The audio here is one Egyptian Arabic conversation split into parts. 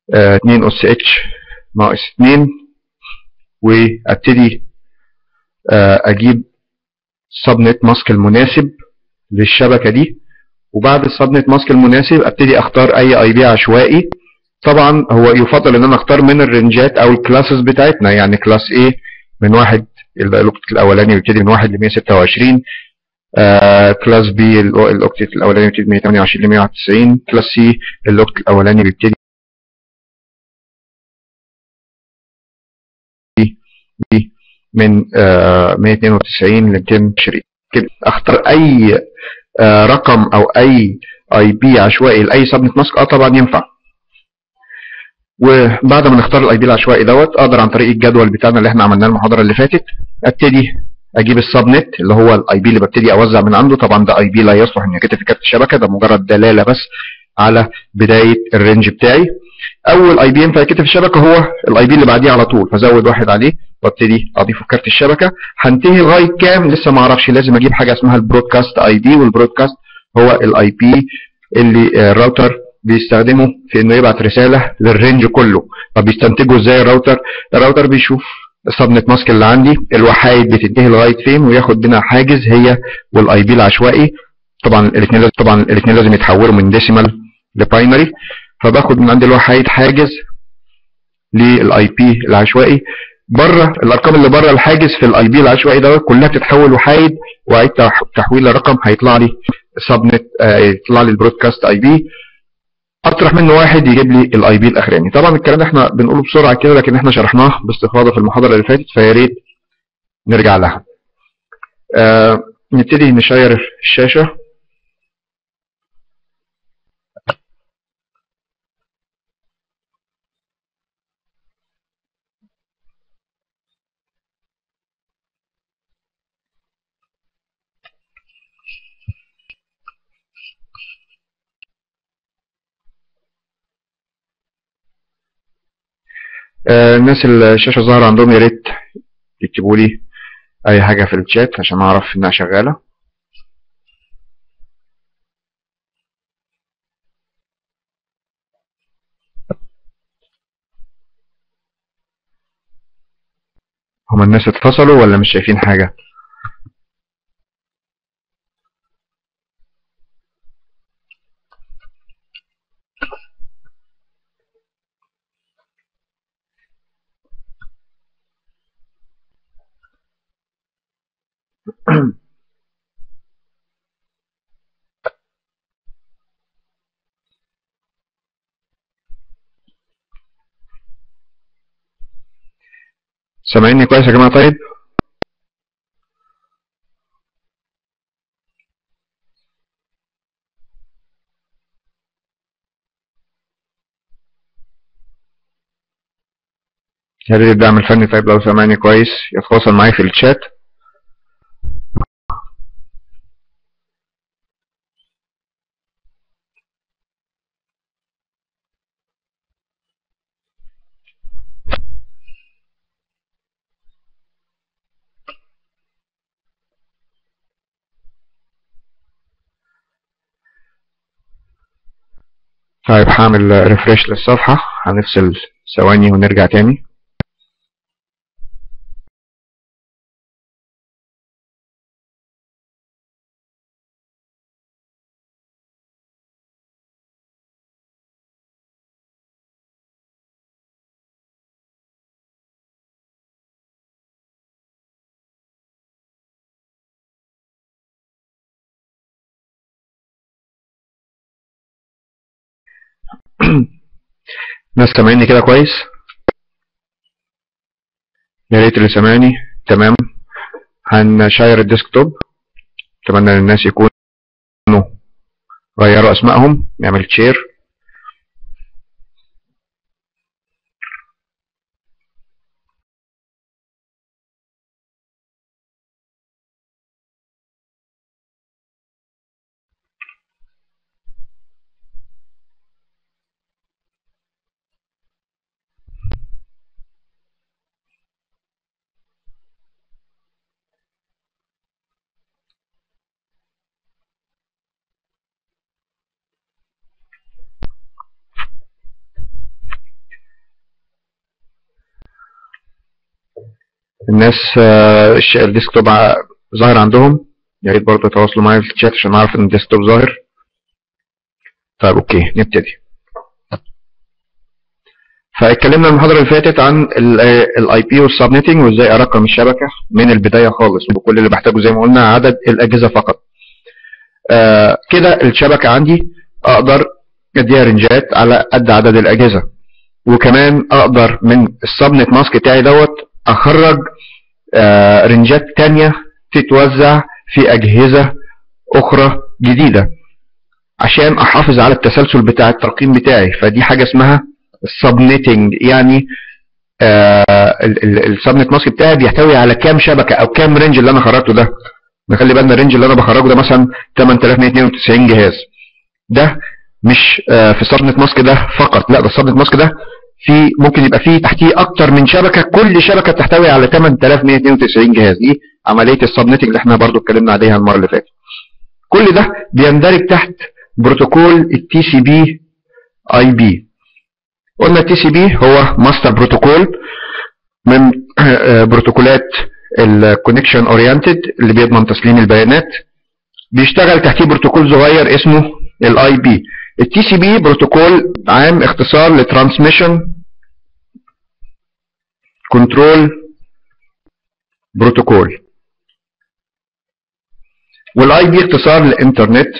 آه، 2 اس اتش ناقص 2 وابتدي آه، اجيب سبنت ماسك المناسب للشبكه دي وبعد السبنت ماسك المناسب ابتدي اختار اي اي بي عشوائي طبعا هو يفضل ان انا اختار من الرنجات او الكلاسز بتاعتنا يعني كلاس A من واحد الاوكتيت الاولاني بيبتدي من 1 ل 126 آه كلاس B الاوكتيت الاولاني بيبتدي من 128 ل 191 كلاس C الاوكتيت الاولاني بيبتدي من آه 192 ل 220 كده اختار اي آه رقم او اي اي بي عشوائي لاي سبنت ماسك اه طبعا ينفع وبعد ما نختار الاي بي العشوائي دوت اقدر عن طريق الجدول بتاعنا اللي احنا عملناه المحاضره اللي فاتت ابتدي اجيب السبنت اللي هو الاي بي اللي ببتدي اوزع من عنده طبعا ده اي بي لا يصلح ان يتكتب في كارت الشبكه ده مجرد دلاله بس على بدايه الرينج بتاعي اول اي بي ينفع يتكتب في الشبكه هو الاي بي اللي بعديه على طول فزود واحد عليه وابتدي اضيفه في كارت الشبكه هنتهي لغايه كام لسه ما اعرفش لازم اجيب حاجه اسمها البرودكاست اي دي والبرودكاست هو الاي بي اللي الراوتر بيستخدمه في انه يبعت رساله للرينج كله طب بيستنتجه ازاي الراوتر الراوتر بيشوف السبنت ماسك اللي عندي الوحايد بتنتهي لغايه فين وياخد منها حاجز هي والاي بي العشوائي طبعا الاثنين لازم طبعا الاثنين لازم يتحولوا من ديسيمال لباينري فباخد من عند الوحيد حاجز للاي بي العشوائي بره الارقام اللي بره الحاجز في الاي بي العشوائي دوت كلها بتتحول وحايد واعيد تحويل الرقم هيطلع لي سبنت آه يطلع لي البرودكاست اي بي اطرح منه واحد يجيب لي الاي بي الاخراني طبعا الكلام ده احنا بنقوله بسرعه كده لكن احنا شرحناه باستفاضه في المحاضره اللي فاتت فيا ريت نرجع لها آه نبتدي نشير الشاشه آه الناس اللي الشاشة ظاهرة عندهم يا ريت يكتبوا لي أي حاجة في الشات عشان أعرف إنها شغالة هما الناس اتصلوا ولا مش شايفين حاجة؟ سامعيني كويس يا جماعة طيب؟ يا ريت الدعم الفني طيب لو سامعني كويس يتواصل معايا في الشات طيب هعمل ريفريش للصفحة هنفصل ثواني ونرجع تاني ناس سامعيني كده كويس يا ريت اللي سامعني تمام هنشير الديسكتوب اتمنى ان الناس يكونوا غيروا اسمائهم نعمل شير الناس آه، الش- الديسكتوب ع- ظاهر عندهم يا ريت برضه يتواصلوا معايا في الشات عشان اعرف ان الديسكتوب ظاهر طيب اوكي نبتدي فاتكلمنا المحاضرة اللي فاتت عن الاي بي والسبنتنج وازاي ارقم الشبكة من البداية خالص وكل اللي بحتاجه زي ما قلنا عدد الاجهزة فقط آه كده الشبكة عندي اقدر اديها رنجات على قد عدد الاجهزة وكمان اقدر من السبنت ماسك بتاعي دوت اخرج آه رنجات تانية تتوزع في اجهزة اخرى جديدة عشان احافظ على التسلسل بتاع الترقيم بتاعي فدي حاجة اسمها السبنيتنج يعني السبنت ماسك بتاعي بيحتوي على كام شبكة او كام رينج اللي انا خرجته ده نخلي بالنا الرينج اللي انا بخرجه ده مثلا 8192 جهاز ده مش آه، في السبنت ماسك ده فقط لا ده السبنت ماسك ده في ممكن يبقى فيه تحتيه اكتر من شبكة كل شبكة بتحتوي على 8192 جهاز دي عملية السبنيتنج اللي احنا برضو اتكلمنا عليها المرة اللي فاتت كل ده بيندرج تحت بروتوكول التي سي بي اي بي قلنا التي سي بي هو ماستر بروتوكول من آه، بروتوكولات الكونكشن اورينتد اللي بيضمن تسليم البيانات بيشتغل تحتيه بروتوكول صغير اسمه الاي بي التي سي بي بروتوكول عام اختصار لترانسميشن كنترول بروتوكول والاي بي اختصار للانترنت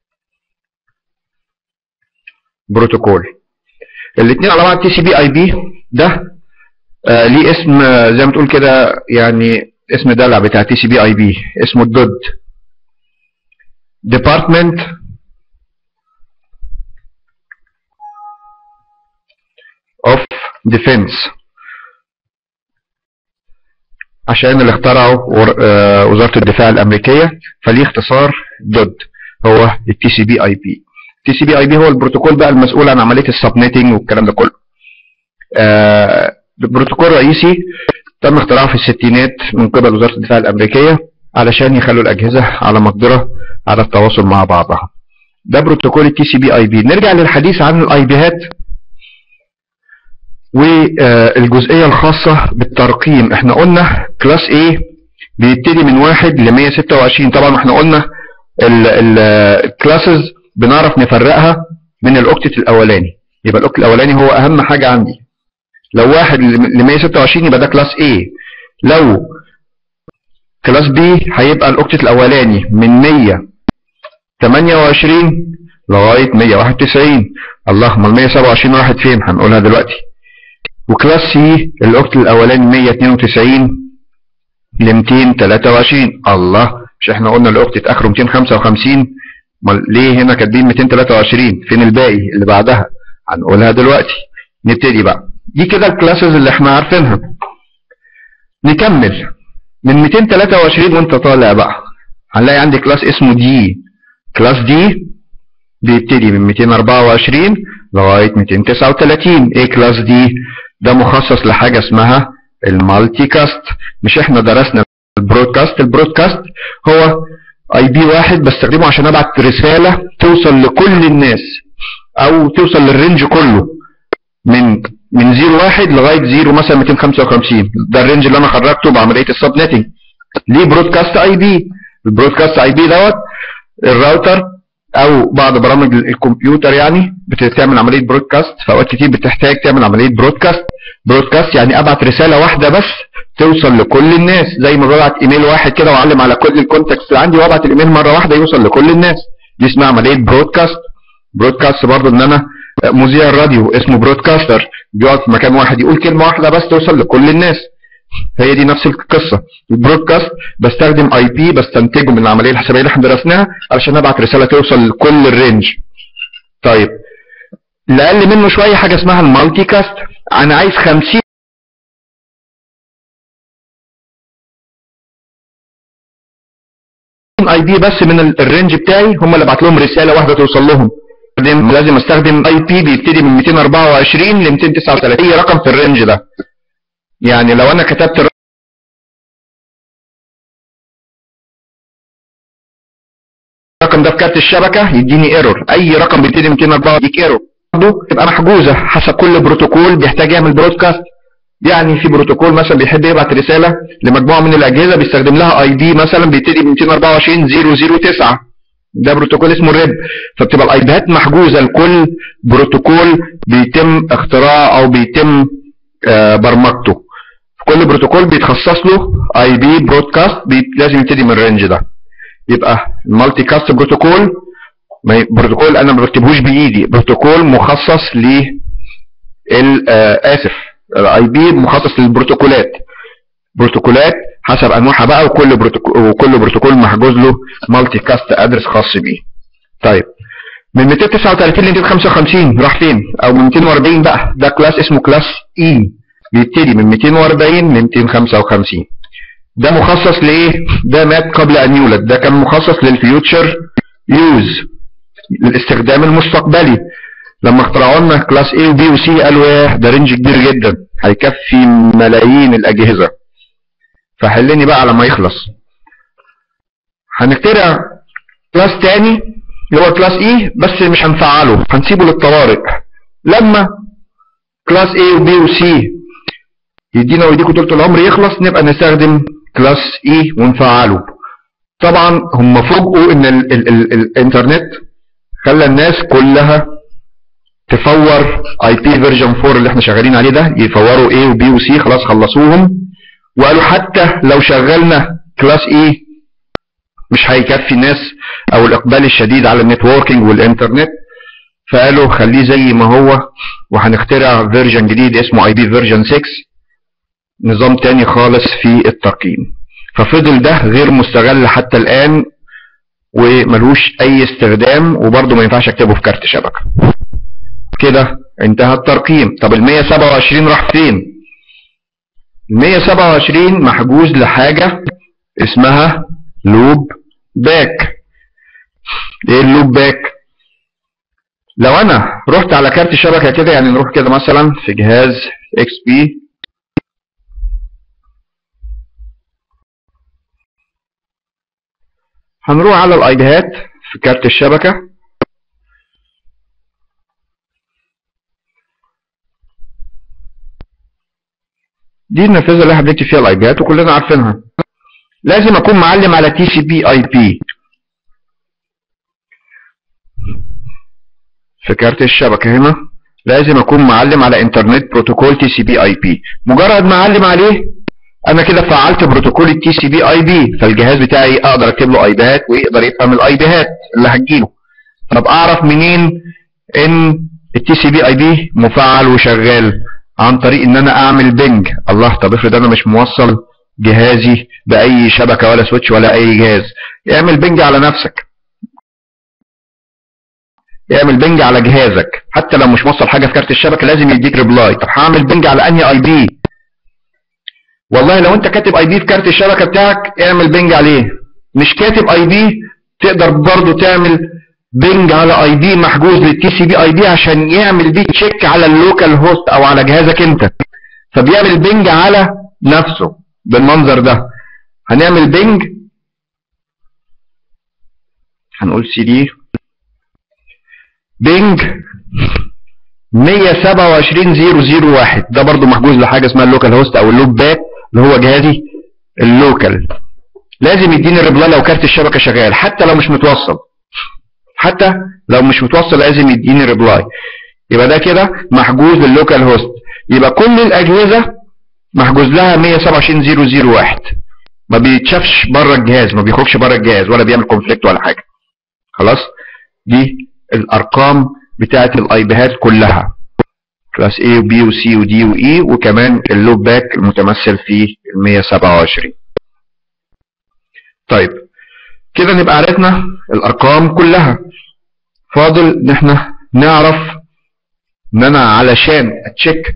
بروتوكول الاثنين على بعض تي سي بي اي بي ده آه ليه اسم آه، زي ما تقول كده يعني اسم دلع بتاع تي سي بي اي بي اسمه الدود Department of Defense عشان اللي اخترعه ور- آه، وزارة الدفاع الأمريكية فليه اختصار دود هو التي سي بي اي بي التي سي بي اي بي هو البروتوكول بقى المسؤول عن عملية السبنيتنج والكلام ده كله آه، بروتوكول رئيسي تم اختراعه في الستينات من قبل وزارة الدفاع الأمريكية علشان يخلوا الأجهزة على مقدرة على التواصل مع بعضها ده بروتوكول التي سي بي اي بي نرجع للحديث عن الاي بيهات والجزئية الخاصة بالترقيم احنا قلنا كلاس A بيبتدي من واحد ل 126 طبعا احنا قلنا الكلاسز بنعرف نفرقها من الاوكتت الاولاني يبقى الاوكتت الاولاني هو اهم حاجة عندي لو واحد ل 126 يبقى ده كلاس A لو كلاس B هيبقى الاوكتت الاولاني من 128 لغاية 191 اللهم ال 127 راحت فين هنقولها دلوقتي وكلاس سي الاوكت الاولاني 192 ل 223 الله مش احنا قلنا الاوكت اخره 255 امال ليه هنا كاتبين 223 فين الباقي اللي بعدها هنقولها دلوقتي نبتدي بقى دي كده الكلاسز اللي احنا عارفينها نكمل من 223 وانت طالع بقى هنلاقي عندي كلاس اسمه دي كلاس دي بيبتدي من 224 لغاية 239 ايه كلاس دي ده مخصص لحاجة اسمها المالتي كاست مش احنا درسنا البرودكاست البرودكاست هو اي بي واحد بستخدمه عشان ابعت رسالة توصل لكل الناس او توصل للرينج كله من من زيرو واحد لغاية زيرو مثلا 255 ده الرينج اللي انا خرجته بعملية السب نتنج ليه برودكاست اي بي البرودكاست اي بي دوت الراوتر او بعض برامج الكمبيوتر يعني بتعمل عمليه برودكاست في اوقات كتير بتحتاج تعمل عمليه برودكاست برودكاست يعني ابعت رساله واحده بس توصل لكل الناس زي ما ببعت ايميل واحد كده واعلم على كل الكونتاكتس اللي عندي وابعت الايميل مره واحده يوصل لكل الناس دي اسمها عمليه برودكاست برودكاست برضه ان انا مذيع الراديو اسمه برودكاستر بيقعد في مكان واحد يقول كلمه واحده بس توصل لكل الناس هي دي نفس القصة البرودكاست بستخدم اي بي بستنتجه من العملية الحسابية اللي احنا درسناها علشان ابعت رسالة توصل لكل الرينج طيب اللي اقل منه شوية حاجة اسمها المالتي كاست انا عايز 50 اي بي بس من ال- الرينج بتاعي هم اللي ابعت لهم رسالة واحدة توصل لهم لازم استخدم اي بي بيبتدي من 224 ل 239 اي رقم في الرينج ده يعني لو انا كتبت الرقم ده في كارت الشبكه يديني ايرور اي رقم بيبتدي 204 يديك ايرور برضه تبقى محجوزه حسب كل بروتوكول بيحتاج يعمل برودكاست يعني في بروتوكول مثلا بيحب يبعت رساله لمجموعه من الاجهزه بيستخدم لها اي دي مثلا بيبتدي ب 224.009 ده بروتوكول اسمه الريب فبتبقى الايباد محجوزه لكل بروتوكول بيتم اختراعه او بيتم آه برمجته كل بروتوكول بيتخصص له اي بي برودكاست لازم يبتدي من الرينج ده يبقى المالتي كاست بروتوكول بروتوكول انا ما بكتبهوش بايدي بروتوكول مخصص ل آه اسف الاي بي مخصص للبروتوكولات بروتوكولات حسب انواعها بقى وكل بروتوكول وكل بروتوكول محجوز له مالتي كاست ادرس خاص بيه طيب من 239 ل 255 راح فين او من 240 بقى ده كلاس اسمه كلاس اي بيبتدي من 240 ل 255 ده مخصص لايه ده مات قبل ان يولد ده كان مخصص للفيوتشر يوز للاستخدام المستقبلي لما اخترعوا لنا كلاس A وبي وسي قالوا ايه ده رينج كبير جدا هيكفي ملايين الاجهزه فحلني بقى على ما يخلص هنخترع كلاس تاني اللي هو كلاس اي بس مش هنفعله هنسيبه للطوارئ لما كلاس A وبي وسي يدينا ويديكوا طول العمر يخلص نبقى نستخدم كلاس اي ونفعله طبعا هم فوجئوا ان ال ال ال الانترنت خلى الناس كلها تفور اي بي فيرجن 4 اللي احنا شغالين عليه ده يفوروا A وبي وسي خلاص خلصوهم وقالوا حتى لو شغلنا كلاس اي مش هيكفي الناس او الاقبال الشديد على النتوركينج والانترنت فقالوا خليه زي ما هو وهنخترع فيرجن جديد اسمه اي بي فيرجن 6 نظام تاني خالص في الترقيم ففضل ده غير مستغل حتى الان وملوش اي استخدام وبرضه ما ينفعش اكتبه في كارت شبكه كده انتهى الترقيم طب ال 127 راح فين ال 127 محجوز لحاجة اسمها لوب باك ايه اللوب باك لو انا رحت على كارت شبكة كده يعني نروح كده مثلا في جهاز اكس بي هنروح على الايديهات في كارت الشبكة دي النافذه اللي احنا بنكتب فيها الايبيات وكلنا عارفينها لازم اكون معلم على تي سي بي اي بي في كارت الشبكه هنا لازم اكون معلم على انترنت بروتوكول تي سي بي اي بي مجرد ما اعلم عليه انا كده فعلت بروتوكول التي سي بي اي بي فالجهاز بتاعي اقدر اكتب له ايبات ويقدر يفهم الايبيات اللي هتجيله طب اعرف منين ان التي سي بي اي بي مفعل وشغال عن طريق ان انا اعمل بنج الله طب افرض انا مش موصل جهازي باي شبكه ولا سويتش ولا اي جهاز اعمل بنج على نفسك اعمل بنج على جهازك حتى لو مش موصل حاجه في كارت الشبكه لازم يديك ريبلاي طب هعمل بنج على انهي اي بي والله لو انت كاتب اي بي في كارت الشبكه بتاعك اعمل بنج عليه مش كاتب اي بي تقدر برضه تعمل بنج على اي بي محجوز للتي سي بي اي بي عشان يعمل بيه تشيك على اللوكال هوست او على جهازك انت فبيعمل بنج على نفسه بالمنظر ده هنعمل بنج هنقول سي دي بنج 127001 ده برضو محجوز لحاجه اسمها اللوكال هوست او اللوب باك اللي هو جهازي اللوكال لازم يديني الريبلاي لو كارت الشبكه شغال حتى لو مش متوصل حتى لو مش متوصل لازم يديني ريبلاي يبقى ده كده محجوز لللوكال هوست يبقى كل الاجهزه محجوز لها 127001 ما بيتشافش بره الجهاز ما بيخرجش بره الجهاز ولا بيعمل كونفليكت ولا حاجه خلاص دي الارقام بتاعه الايبيهات كلها كلاس A وبي وسي ودي واي وكمان اللوب باك المتمثل في ال 127 طيب كده نبقى عرفنا الارقام كلها فاضل ان احنا نعرف ان انا علشان اتشيك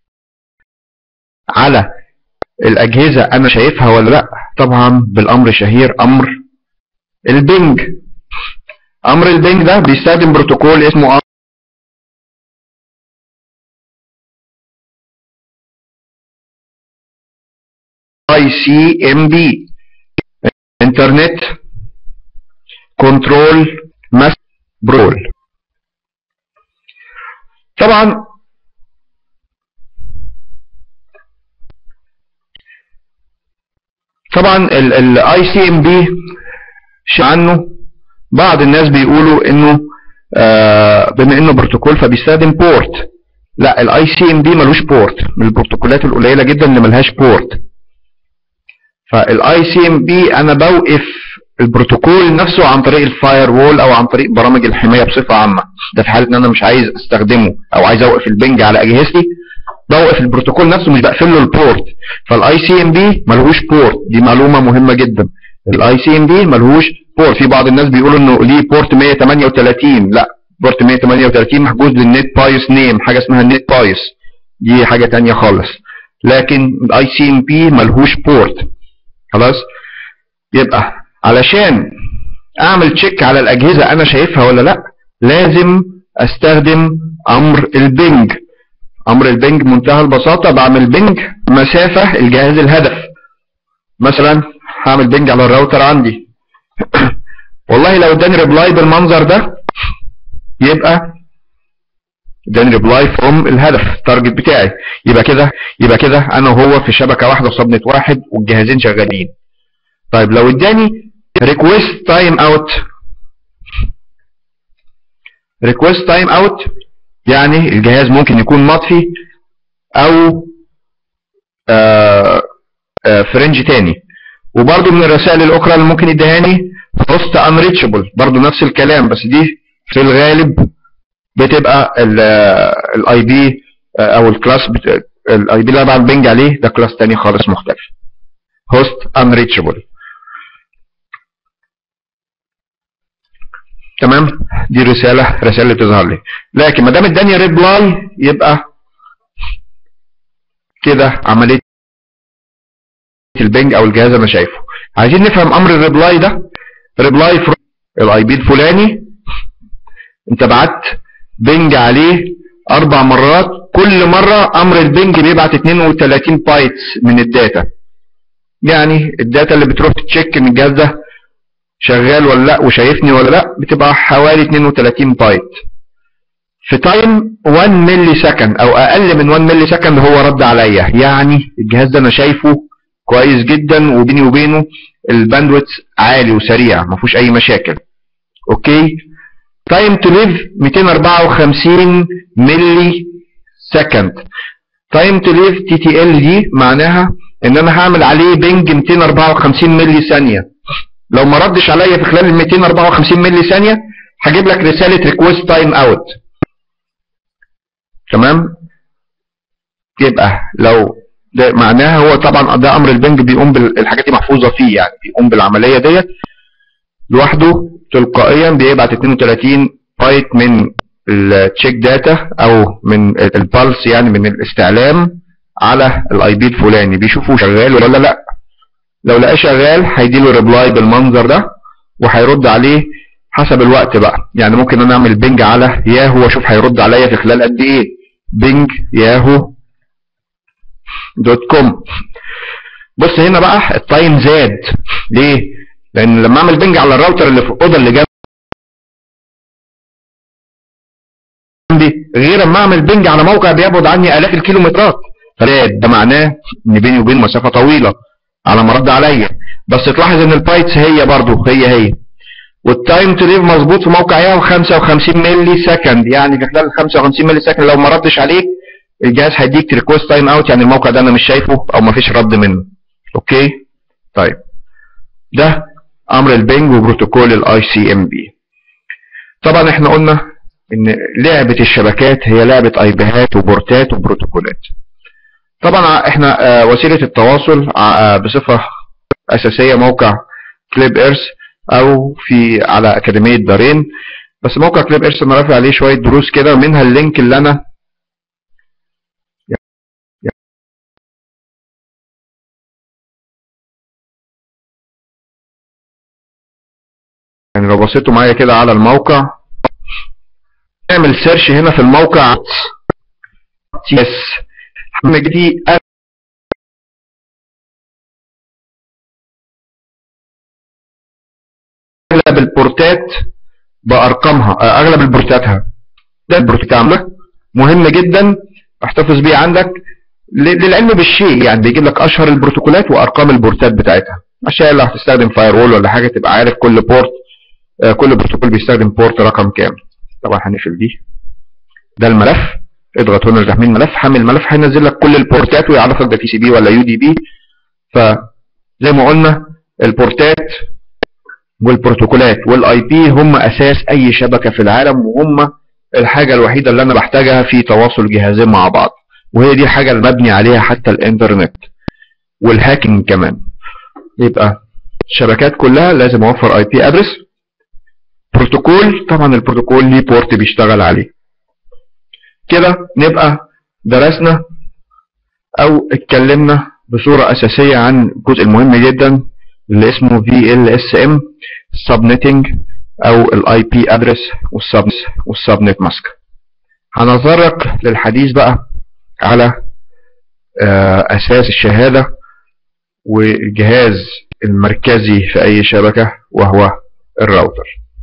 على الاجهزة انا شايفها ولا لا طبعا بالامر شهير امر البنج امر البنج ده بيستخدم بروتوكول اسمه اي سي ام بي انترنت كنترول ماس برول طبعا طبعا الاي سي ام بي عنه بعض الناس بيقولوا انه آه بما انه بروتوكول فبيستخدم بورت لا الاي سي ام بي ملوش بورت من البروتوكولات القليله جدا اللي ملهاش بورت فالاي سي ام بي انا بوقف البروتوكول نفسه عن طريق الفاير وول او عن طريق برامج الحمايه بصفه عامه ده في حاله ان انا مش عايز استخدمه او عايز اوقف البنج على اجهزتي بوقف البروتوكول نفسه مش بقفل له البورت فالاي سي ام بي ملهوش بورت دي معلومه مهمه جدا الاي سي ام بي ملهوش بورت في بعض الناس بيقولوا انه ليه بورت 138 لا بورت 138 محجوز للنت بايس نيم حاجه اسمها النت بايس دي حاجه تانية خالص لكن الاي سي ام بي ملهوش بورت خلاص يبقى علشان اعمل تشيك على الاجهزه انا شايفها ولا لا لازم استخدم امر البنج امر البنج منتهى البساطه بعمل بنج مسافه الجهاز الهدف مثلا هعمل بنج على الراوتر عندي والله لو اداني ريبلاي بالمنظر ده يبقى اداني ريبلاي فروم الهدف التارجت بتاعي يبقى كده يبقى كده انا وهو في شبكه واحده صبنت واحد والجهازين شغالين طيب لو اداني ريكويست تايم اوت ريكويست تايم اوت يعني الجهاز ممكن يكون مطفي او آآ آآ فرنج تاني وبرده من الرسائل الاخرى اللي ممكن يديهاني هوست انريتشبل برضه نفس الكلام بس دي في الغالب بتبقى الاي بي او الكلاس الاي بي اللي انا بعمل بنج عليه ده كلاس تاني خالص مختلف هوست انريتشبل تمام دي رساله رساله اللي بتظهر لي لكن ما دام اداني ريبلاي يبقى كده عمليه البنج او الجهاز انا شايفه عايزين نفهم امر الريبلاي ده ريبلاي فروم الاي بي الفلاني انت بعت بنج عليه اربع مرات كل مره امر البنج بيبعت 32 بايتس من الداتا يعني الداتا اللي بتروح تتشيك ان الجهاز ده شغال ولا لا وشايفني ولا لا بتبقى حوالي 32 بايت في تايم 1 ملي سكند او اقل من 1 ملي سكند هو رد عليا يعني الجهاز ده انا شايفه كويس جدا وبيني وبينه الباندويث عالي وسريع ما فيهوش اي مشاكل اوكي تايم تو ليف 254 ملي سكند تايم تو ليف تي تي ال دي معناها ان انا هعمل عليه بنج 254 ملي ثانيه لو ما ردش عليا في خلال ال 254 ملي ثانيه هجيب لك رساله ريكويست تايم اوت تمام يبقى لو ده معناها هو طبعا ده امر البنج بيقوم بالحاجات دي محفوظه فيه يعني بيقوم بالعمليه ديت لوحده تلقائيا بيبعت 32 بايت من التشيك داتا او من البلس يعني من الاستعلام على الاي بي الفلاني بيشوفه شغال ولا لا لو لقاه شغال هيديله ريبلاي بالمنظر ده وهيرد عليه حسب الوقت بقى يعني ممكن انا اعمل بنج على ياهو واشوف هيرد عليا في خلال قد ايه بنج ياهو دوت كوم بص هنا بقى التايم زاد ليه لان لما اعمل بنج على الراوتر اللي في الاوضه اللي جنبي غير اما اعمل بنج على موقع بيبعد عني الاف الكيلومترات زاد ده معناه ان بيني وبينه مسافه طويله على ما رد عليا بس تلاحظ ان البايتس هي برضو هي هي والتايم تو ليف مظبوط في موقع ياهو 55 ملي سكند يعني في خلال 55 ملي سكند لو ما ردش عليك الجهاز هيديك ريكوست تايم اوت يعني الموقع ده انا مش شايفه او ما فيش رد منه اوكي طيب ده امر البنج وبروتوكول الاي سي ام بي طبعا احنا قلنا ان لعبة الشبكات هي لعبة ايبيهات وبورتات وبروتوكولات طبعا احنا اه وسيلة التواصل اه بصفة اساسية موقع كليب ايرث او في على اكاديمية دارين بس موقع كليب ايرث انا رافع عليه شوية دروس كده منها اللينك اللي انا يعني لو بصيتوا معايا كده على الموقع اعمل سيرش هنا في الموقع يس دي اغلب البورتات بارقامها اغلب البورتاتها ده البورتات عامله مهم جدا احتفظ بيه عندك للعلم بالشيء يعني بيجيب لك اشهر البروتوكولات وارقام البورتات بتاعتها عشان لو هتستخدم فاير وول ولا حاجه تبقى عارف كل بورت آه كل بروتوكول بيستخدم بورت رقم كام طبعا هنقفل دي ده الملف اضغط هنا لتحميل الملف حمل الملف هينزل لك كل البورتات ويعرفك ده تي سي بي ولا يو دي بي فزي ما قلنا البورتات والبروتوكولات والاي بي هم اساس اي شبكه في العالم وهم الحاجه الوحيده اللي انا بحتاجها في تواصل جهازين مع بعض وهي دي الحاجه اللي مبني عليها حتى الانترنت والهاكينج كمان يبقى الشبكات كلها لازم اوفر اي بي ادرس بروتوكول طبعا البروتوكول ليه بورت بيشتغل عليه كده نبقى درسنا او اتكلمنا بصورة اساسية عن الجزء المهم جدا اللي اسمه VLSM subnetting او الاي بي ادرس والسبنت ماسك هنتطرق للحديث بقى على اساس الشهادة والجهاز المركزي في اي شبكة وهو الراوتر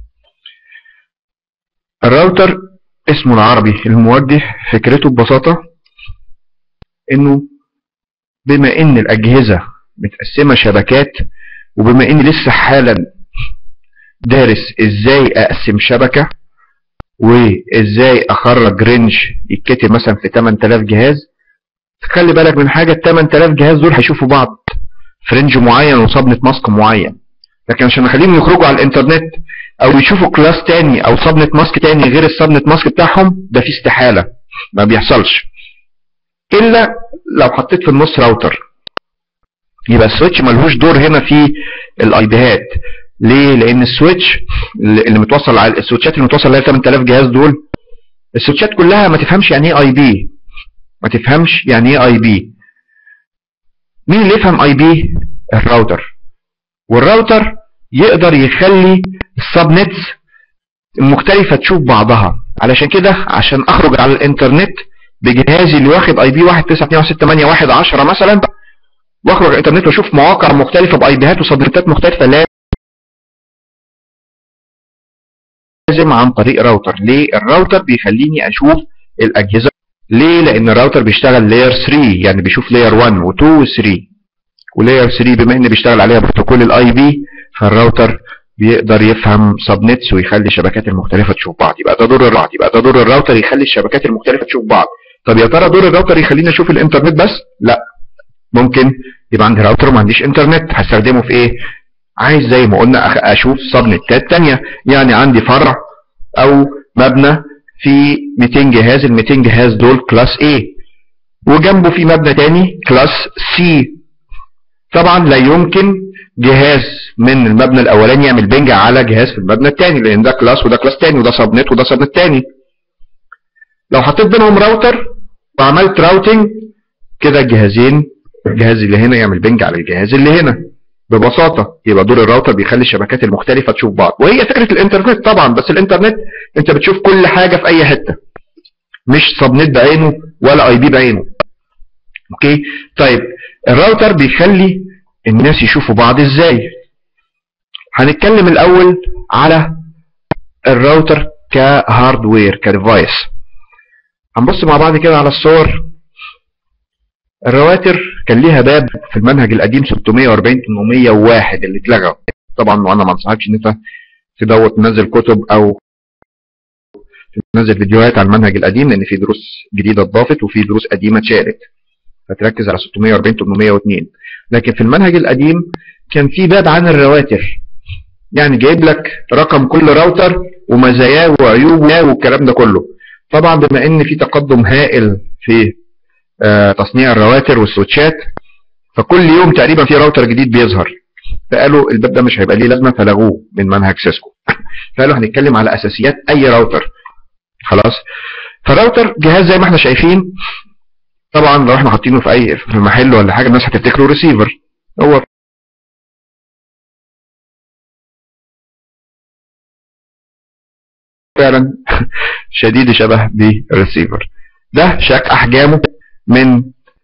الراوتر اسمه العربي الموجه فكرته ببساطة انه بما ان الاجهزة متقسمة شبكات وبما اني لسه حالا دارس ازاي اقسم شبكة وازاي اخرج رينج يتكتب مثلا في 8000 جهاز خلي بالك من حاجة ال 8000 جهاز دول هيشوفوا بعض في رينج معين وصبنة ماسك معين لكن عشان نخليهم يخرجوا على الانترنت او يشوفوا كلاس تاني او صبنة ماسك تاني غير الصبنة ماسك بتاعهم ده في استحالة ما بيحصلش الا لو حطيت في النص راوتر يبقى السويتش ملهوش دور هنا في الايبيهات ليه لان السويتش اللي متوصل على السويتشات اللي متوصل عليها 8000 جهاز دول السويتشات كلها ما تفهمش يعني ايه اي بي ما تفهمش يعني ايه اي بي مين اللي يفهم اي بي الراوتر والراوتر يقدر يخلي السب نتس المختلفة تشوف بعضها علشان كده عشان اخرج على الانترنت بجهازي اللي واخد اي بي 192.168.1.10 مثلا واخرج على الانترنت واشوف مواقع مختلفة باي بيهات وسبنتات مختلفة لازم عن طريق راوتر ليه الراوتر بيخليني اشوف الاجهزة ليه لان الراوتر بيشتغل لاير 3 يعني بيشوف لاير 1 و2 و3 ولاير 3 بما ان بيشتغل عليها بروتوكول الاي بي فالراوتر بيقدر يفهم سبنتس ويخلي الشبكات المختلفة تشوف بعض يبقى ده دور الراوتر يبقى ده دور الراوتر يخلي الشبكات المختلفة تشوف بعض طب يا ترى دور الراوتر يخليني اشوف الانترنت بس لا ممكن يبقى عندي راوتر وما عنديش انترنت هستخدمه في ايه عايز زي ما قلنا اشوف سبنتات تانية يعني عندي فرع او مبنى في 200 جهاز ال 200 جهاز دول كلاس A وجنبه في مبنى تاني كلاس C طبعا لا يمكن جهاز من المبنى الاولاني يعمل بنج على جهاز في المبنى الثاني لان ده كلاس وده كلاس تاني وده سبنت وده سبنت تاني لو حطيت بينهم راوتر وعملت راوتنج كده الجهازين الجهاز اللي هنا يعمل بنج على الجهاز اللي هنا ببساطة يبقى دور الراوتر بيخلي الشبكات المختلفة تشوف بعض وهي فكرة الانترنت طبعا بس الانترنت انت بتشوف كل حاجة في اي حتة مش سبنت بعينه ولا اي بي بعينه اوكي طيب الراوتر بيخلي الناس يشوفوا بعض ازاي هنتكلم الاول على الراوتر كهاردوير كديفايس هنبص مع بعض كده على الصور الرواتر كان ليها باب في المنهج القديم 640 801 اللي اتلغى طبعا وانا ما انصحكش ان انت تدور تنزل كتب او تنزل فيديوهات على المنهج القديم لان في دروس جديده اتضافت وفي دروس قديمه اتشالت فتركز على 640 802 لكن في المنهج القديم كان في باب عن الرواتر يعني جايب لك رقم كل راوتر ومزاياه وعيوبه والكلام ده كله طبعا بما ان في تقدم هائل في آه تصنيع الرواتر والسويتشات فكل يوم تقريبا في راوتر جديد بيظهر فقالوا الباب ده مش هيبقى ليه لازمه فلغوه من منهج سيسكو فقالوا هنتكلم على اساسيات اي راوتر خلاص فالراوتر جهاز زي ما احنا شايفين طبعا لو احنا حاطينه في اي في محل ولا حاجه الناس هتفتكره ريسيفر هو فعلا شديد شبه بالريسيفر ده شك احجامه من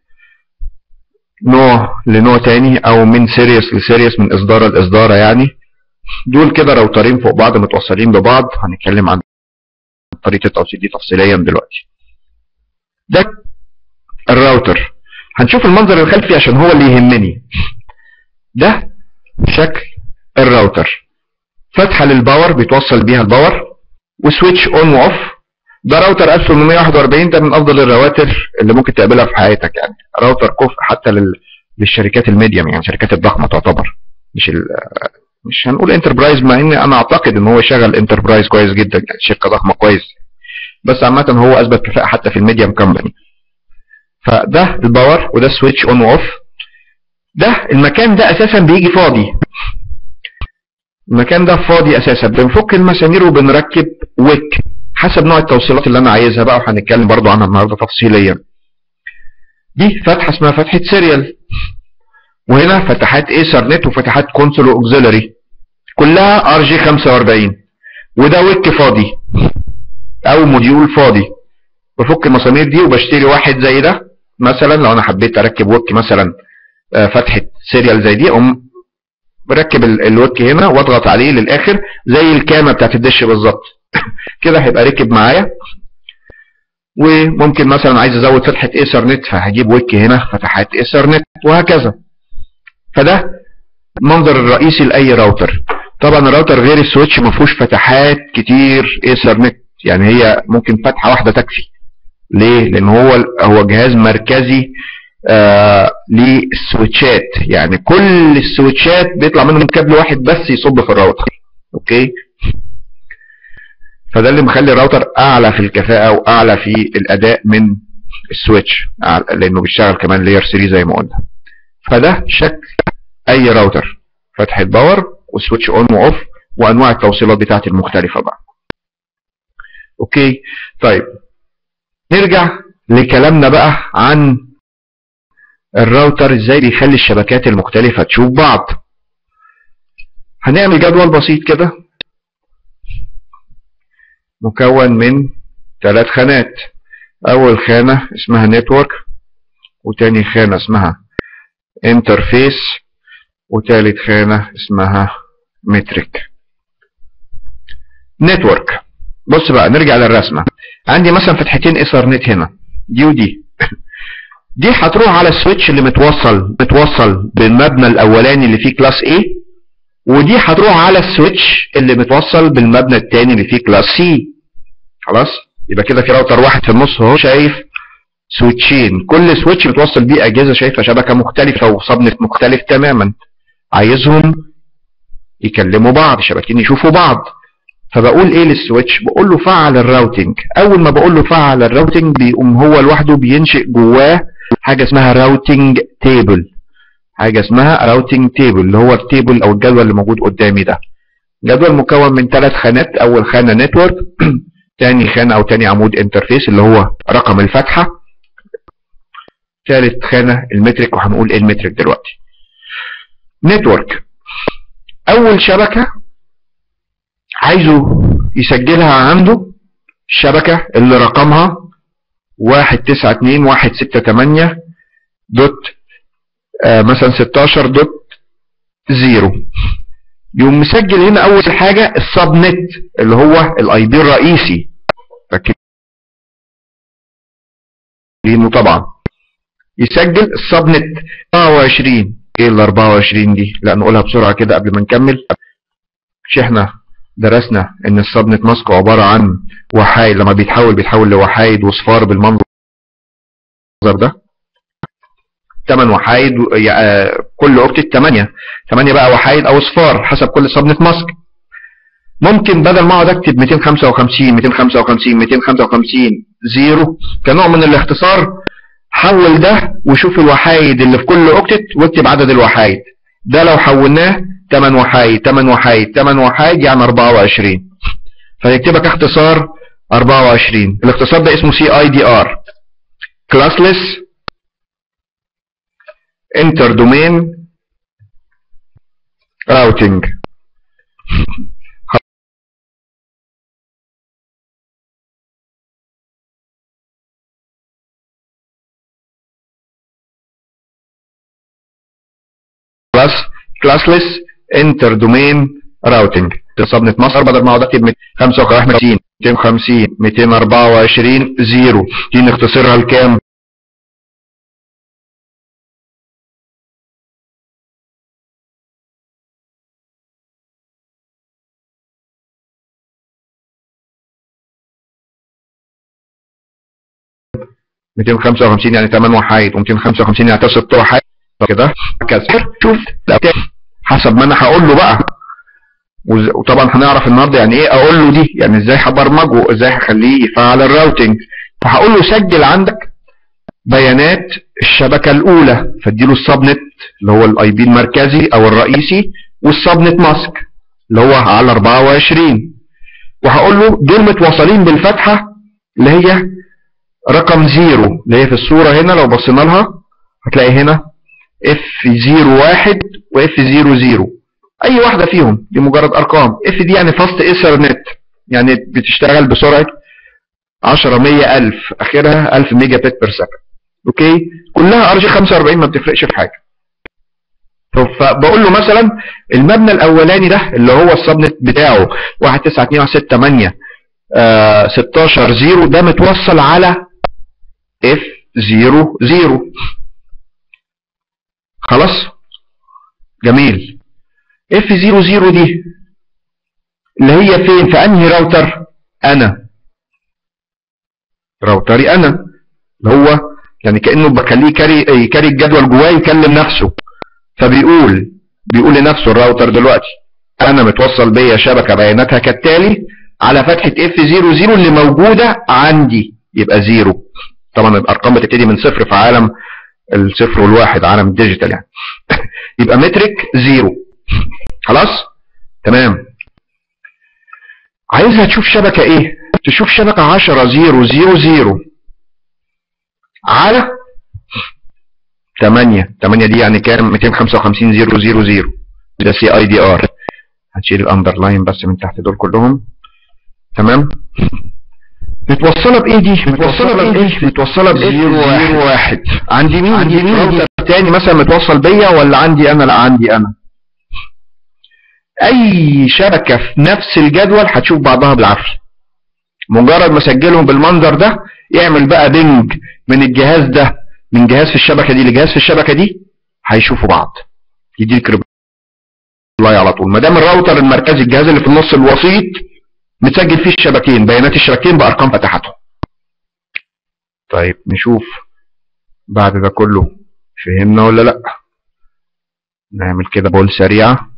نوع لنوع تاني او من سيريس لسيريس من اصدار لاصدار يعني دول كده راوترين فوق بعض متوصلين ببعض هنتكلم عن طريقه التوصيل دي تفصيليا دلوقتي ده الراوتر هنشوف المنظر الخلفي عشان هو اللي يهمني ده شكل الراوتر فتحه للباور بيتوصل بيها الباور وسويتش اون واوف ده راوتر 1841 ده من افضل الرواتر اللي ممكن تقابلها في حياتك يعني راوتر كفء حتى لل... للشركات الميديم يعني الشركات الضخمه تعتبر مش ال... مش هنقول انتربرايز مع ان انا اعتقد ان هو يشغل انتربرايز كويس جدا يعني شركه ضخمه كويس بس عامه هو اثبت كفاءه حتى في الميديم كومباني فده الباور وده السويتش اون واوف ده المكان ده اساسا بيجي فاضي المكان ده فاضي اساسا بنفك المسامير وبنركب ويك حسب نوع التوصيلات اللي انا عايزها بقى وهنتكلم برضو عنها النهارده تفصيليا دي فتحه اسمها فتحه سيريال وهنا فتحات ايثرنت وفتحات كونسول واوكسيلري كلها ار جي 45 وده ويك فاضي او موديول فاضي بفك المسامير دي وبشتري واحد زي ده مثلا لو انا حبيت اركب ويك مثلا فتحه سيريال زي دي اقوم بركب الويك هنا واضغط عليه للاخر زي الكامه بتاعت الدش بالظبط كده هيبقى ركب معايا وممكن مثلا عايز ازود فتحه ايثرنت فهجيب ويك هنا فتحات ايثرنت وهكذا فده المنظر الرئيسي لاي راوتر طبعا الراوتر غير السويتش ما فيهوش فتحات كتير ايثرنت يعني هي ممكن فتحه واحده تكفي ليه لان هو هو جهاز مركزي آه للسويتشات يعني كل السويتشات بيطلع منهم كابل واحد بس يصب في الراوتر اوكي فده اللي مخلي الراوتر اعلى في الكفاءه واعلى في الاداء من السويتش لانه بيشتغل كمان لاير 3 زي ما قلنا فده شكل اي راوتر فتح الباور وسويتش اون واوف وانواع التوصيلات بتاعتي المختلفه بقى اوكي طيب نرجع لكلامنا بقى عن الراوتر ازاي بيخلي الشبكات المختلفة تشوف بعض هنعمل جدول بسيط كده مكون من ثلاث خانات اول خانة اسمها نتورك وتاني خانة اسمها انترفيس وتالت خانة اسمها مترك نتورك بص بقى نرجع للرسمة عندي مثلا فتحتين ايثرنت هنا دي ودي دي هتروح على السويتش اللي متوصل متوصل بالمبنى الاولاني اللي فيه كلاس A ودي هتروح على السويتش اللي متوصل بالمبنى الثاني اللي فيه كلاس C خلاص يبقى كده في راوتر واحد في النص اهو شايف سويتشين كل سويتش متوصل بيه اجهزه شايفه شبكه مختلفه وصبنت مختلف تماما عايزهم يكلموا بعض شبكتين يشوفوا بعض فبقول ايه للسويتش بقول له فعل الراوتنج اول ما بقول له فعل الراوتنج بيقوم هو لوحده بينشئ جواه حاجه اسمها راوتنج تيبل حاجه اسمها راوتنج تيبل اللي هو التيبل او الجدول اللي موجود قدامي ده جدول مكون من ثلاث خانات اول خانه نتورك تاني خانه او تاني عمود انترفيس اللي هو رقم الفتحه ثالث خانه المترك وهنقول ايه المترك دلوقتي نتورك اول شبكه عايزه يسجلها عنده الشبكة اللي رقمها واحد تسعة اتنين واحد ستة تمانية دوت آه مثلا ستاشر دوت زيرو يقوم مسجل هنا اول حاجة السب نت اللي هو الاي بي الرئيسي فاكرينه طبعا يسجل السب نت 24 ايه ال 24 دي لا نقولها بسرعة كده قبل ما نكمل مش احنا درسنا ان السبنت ماسك عبارة عن وحايد لما بيتحول بيتحول لوحايد وصفار بالمنظر ده 8 وحايد كل اوكتت 8 8 بقى وحايد او صفار حسب كل سبنت ماسك ممكن بدل ما اقعد اكتب 255 255 255 زيرو كنوع من الاختصار حول ده وشوف الوحايد اللي في كل اوكتت واكتب عدد الوحايد ده لو حولناه 8 وحايد 8 وحايد 8 وحايد يعني 24 فيكتبك اختصار 24 الاختصار ده اسمه سي اي دي ار كلاسلس انتر دومين راوتنج كلاس كلاسلس انتر دومين راوتنج تصبنت مصر بدل ما اقعد اكتب 55 250 224 زيرو دي نختصرها لكام 255 يعني 8 وحايد و255 يعني 6 وحايد كده كذا شوف حسب ما انا هقول له بقى وز- وطبعا هنعرف النهارده يعني ايه اقول له دي يعني ازاي هبرمجه ازاي هخليه يفعل الراوتنج فهقول له سجل عندك بيانات الشبكه الاولى فاديله السبنت اللي هو الاي بي المركزي او الرئيسي والسبنت ماسك اللي هو على 24 وهقول له دول متواصلين بالفتحه اللي هي رقم زيرو اللي هي في الصوره هنا لو بصينا لها هتلاقي هنا اف 01 واف 00 اي واحده فيهم دي مجرد ارقام اف دي يعني فاست ايثرنت يعني بتشتغل بسرعه 10 100 الف اخرها 1000 ميجا بت بير سكند اوكي كلها ار جي 45 ما بتفرقش في حاجه فبقول له مثلا المبنى الاولاني ده اللي هو السبنت بتاعه 19268 آه 16 0 ده متوصل على اف 0 0 خلاص جميل اف 0 0 دي اللي هي فين في انهي راوتر انا راوتري انا اللي هو يعني كانه بخليه يكري يكري الجدول جواه يكلم نفسه فبيقول بيقول لنفسه الراوتر دلوقتي انا متوصل بيا شبكه بياناتها كالتالي على فتحه اف 00 اللي موجوده عندي يبقى زيرو طبعا الارقام بتبتدي من صفر في عالم الصفر والواحد عالم الديجيتال يعني يبقى مترك زيرو خلاص تمام عايزها تشوف شبكه ايه تشوف شبكه 10 0 0 0 على 8 8 دي يعني كام 255 0 0 0 ده سي اي دي ار هتشيل الاندرلاين بس من تحت دول كلهم تمام متوصله بايه دي متوصله بايه دي متوصله ب 01 عندي مين عندي مين راوتر تاني مثلا متوصل بيا ولا عندي انا لا عندي انا اي شبكه في نفس الجدول هتشوف بعضها بالعافيه مجرد ما اسجلهم بالمنظر ده يعمل بقى بنج من الجهاز ده من جهاز في الشبكه دي لجهاز في الشبكه دي هيشوفوا بعض يديك ريبلاي على طول ما دام الراوتر المركزي الجهاز اللي في النص الوسيط متسجل فيه الشبكين بيانات الشبكين بارقام فتحاتهم طيب نشوف بعد ده كله فهمنا ولا لا نعمل كده بول سريعه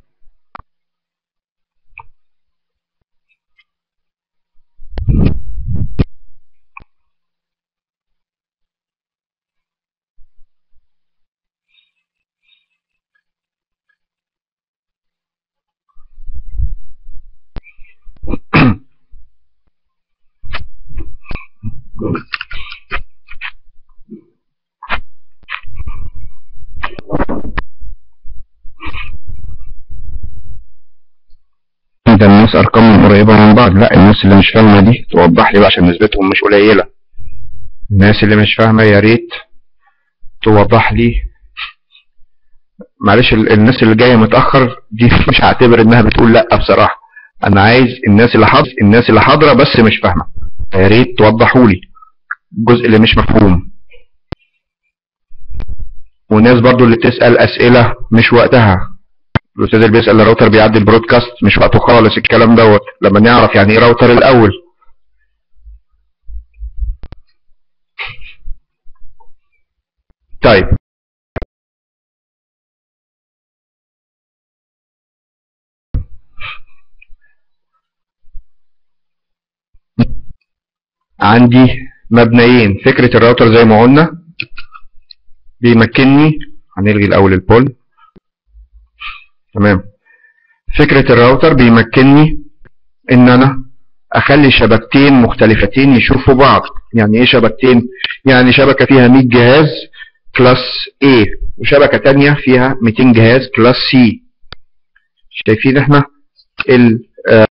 ده الناس ارقامهم قريبه من بعض لا الناس اللي مش فاهمه دي توضح لي بقى عشان نسبتهم مش قليله الناس اللي مش فاهمه يا ريت توضح لي معلش ال- الناس اللي جايه متاخر دي مش هعتبر انها بتقول لا بصراحه انا عايز الناس اللي حاضر الناس اللي حاضره بس مش فاهمه يا ريت توضحوا لي الجزء اللي مش مفهوم والناس برضو اللي بتسال اسئله مش وقتها الاستاذ اللي بيسال الراوتر بيعدي البرودكاست مش وقته خالص الكلام دوت لما نعرف يعني ايه راوتر الاول طيب عندي مبنيين فكرة الراوتر زي ما قلنا بيمكنني هنلغي الاول البول تمام فكرة الراوتر بيمكنني ان انا اخلي شبكتين مختلفتين يشوفوا بعض يعني ايه شبكتين يعني شبكة فيها 100 جهاز كلاس A وشبكة تانية فيها 200 جهاز كلاس C شايفين احنا ال آه،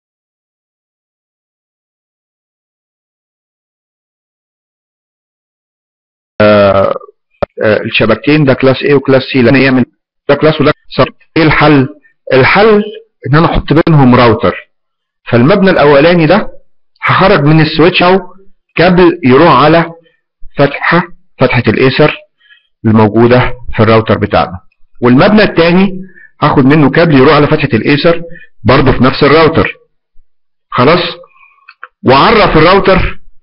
آه، آه، الشبكتين ده كلاس A وكلاس C لان يعمل ده كلاس وده صار ايه الحل الحل ان انا احط بينهم راوتر فالمبنى الاولاني ده هخرج من السويتش او كابل يروح على فتحه فتحه الايسر الموجوده في الراوتر بتاعنا والمبنى الثاني هاخد منه كابل يروح على فتحه الايسر برضه في نفس الراوتر خلاص وعرف الراوتر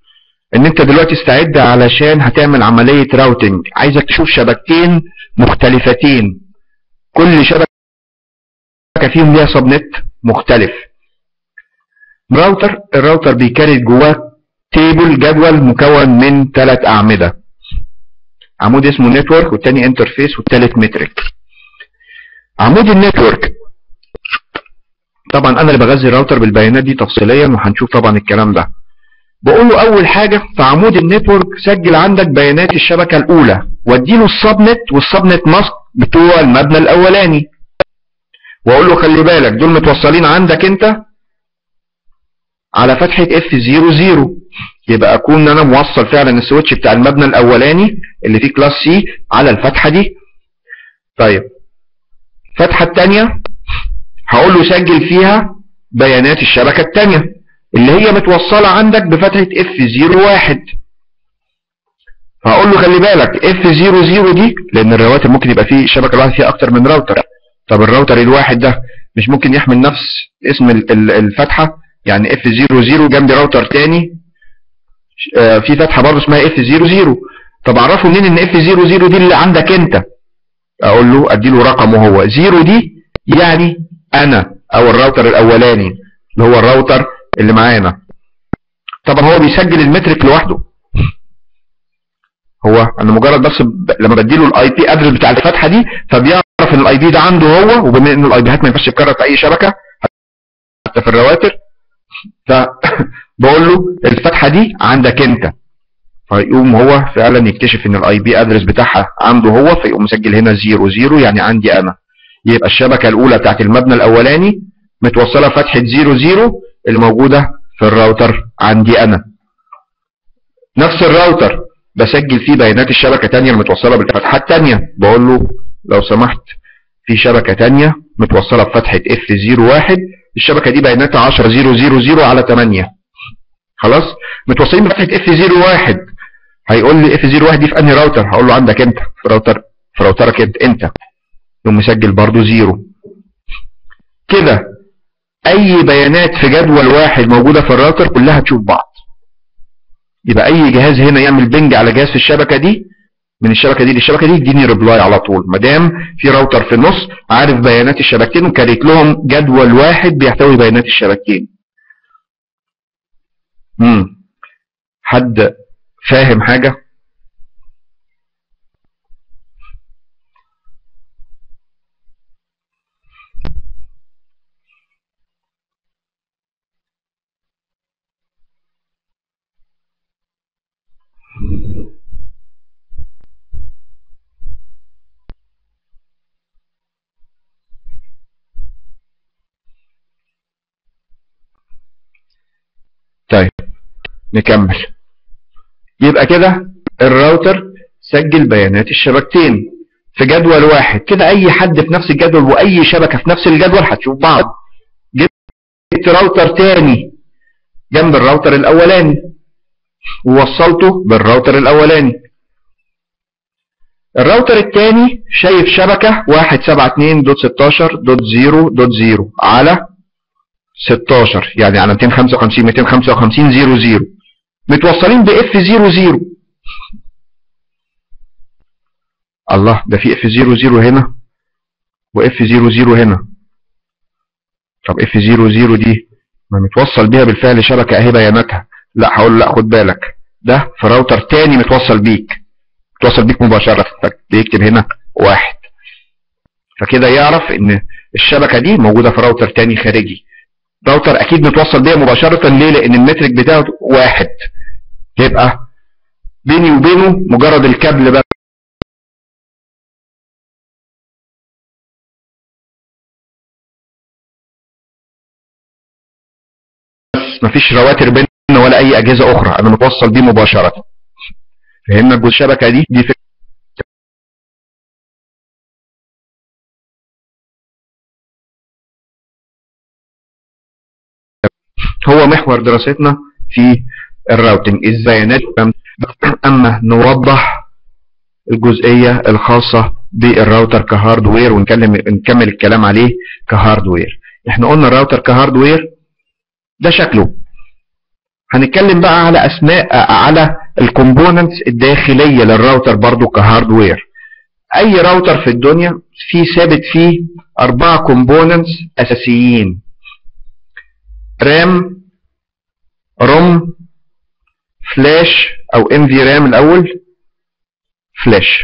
ان انت دلوقتي استعد علشان هتعمل عملية راوتنج عايزك تشوف شبكتين مختلفتين كل شبكة فيهم ليها سبنت مختلف راوتر الراوتر بيكاري جواه تيبل جدول مكون من ثلاث اعمدة عمود اسمه نتورك والتاني انترفيس والتالت مترك عمود النتورك طبعا انا اللي بغذي الراوتر بالبيانات دي تفصيليا وهنشوف طبعا الكلام ده بقول له اول حاجة في عمود النتورك سجل عندك بيانات الشبكة الاولى واديله السبنت والسبنت ماسك بتوع المبنى الاولاني واقول له خلي بالك دول متوصلين عندك انت على فتحة اف 00 يبقى اكون انا موصل فعلا السويتش بتاع المبنى الاولاني اللي فيه كلاس سي على الفتحة دي طيب الفتحة التانية هقول له سجل فيها بيانات الشبكة التانية اللي هي متوصلة عندك بفتحة F01 هقول له خلي بالك F00 دي لان الرواتر ممكن يبقى فيه الشبكة الواحدة فيها اكتر من راوتر طب الراوتر الواحد ده مش ممكن يحمل نفس اسم الفتحة يعني F00 جنب راوتر تاني في فتحة برضه اسمها F00 طب اعرفه منين ان F00 دي اللي عندك انت اقول له اديله رقمه هو 0 دي يعني انا او الراوتر الاولاني اللي هو الراوتر اللي معانا طبعا هو بيسجل المترك لوحده هو انا مجرد بس ب... لما بديله الاي بي ادرس بتاع الفتحه دي فبيعرف ان الاي بي ده عنده هو وبما ان الاي بيات ما ينفعش تتكرر في اي شبكه حتى في الرواتر فبقول له الفتحه دي عندك انت فيقوم هو فعلا يكتشف ان الاي بي ادرس بتاعها عنده هو فيقوم مسجل هنا 00 يعني عندي انا يبقى الشبكه الاولى بتاعت المبنى الاولاني متوصله فتحه 00 اللي موجوده في الراوتر عندي انا نفس الراوتر بسجل فيه بيانات الشبكه تانية المتوصله بالفتحه التانية بقول له لو سمحت في شبكه تانية متوصله بفتحه F01 الشبكه دي بياناتها 10000 على 8 خلاص متوصلين بفتحه F01 هيقول لي F01 دي في انهي راوتر هقول له عندك انت في راوتر في راوترك انت انت يقوم مسجل برضو زيرو كده اي بيانات في جدول واحد موجودة في الراوتر كلها تشوف بعض يبقى اي جهاز هنا يعمل بنج على جهاز في الشبكة دي من الشبكة دي للشبكة دي يديني ريبلاي على طول مادام في راوتر في النص عارف بيانات الشبكتين وكريت لهم جدول واحد بيحتوي بيانات الشبكتين امم حد فاهم حاجة طيب نكمل يبقى كده الراوتر سجل بيانات الشبكتين في جدول واحد كده اي حد في نفس الجدول واي شبكة في نفس الجدول هتشوف بعض جبت راوتر تاني جنب الراوتر الاولاني ووصلته بالراوتر الاولاني الراوتر التاني شايف شبكة 172.16.0.0 على 16 يعني على 255 255 00 متوصلين ب F00 الله ده في F00 هنا و F00 هنا طب F00 دي ما متوصل بيها بالفعل شبكة اهي بياناتها لا هقول لا خد بالك ده في راوتر تاني متوصل بيك متوصل بيك مباشرة بيكتب هنا واحد فكده يعرف ان الشبكة دي موجودة في راوتر تاني خارجي راوتر اكيد متوصل بيها مباشرة ليه لان المترك بتاعه واحد يبقى بيني وبينه مجرد الكابل بس مفيش رواتر بيننا ولا اي اجهزة اخرى انا متوصل بيه مباشرة فهمنا الجزء الشبكة دي دي فكرة هو محور دراستنا في الراوتنج البيانات اما نوضح الجزئية الخاصة بالراوتر كهاردوير ونكلم نكمل الكلام عليه كهاردوير احنا قلنا الراوتر كهاردوير ده شكله هنتكلم بقى على اسماء على الكومبوننتس الداخليه للراوتر برضو كهاردوير اي راوتر في الدنيا في ثابت فيه اربعه كومبوننتس اساسيين رام روم فلاش او ام في رام الاول فلاش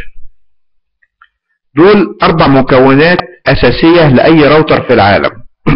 دول اربع مكونات اساسيه لاي راوتر في العالم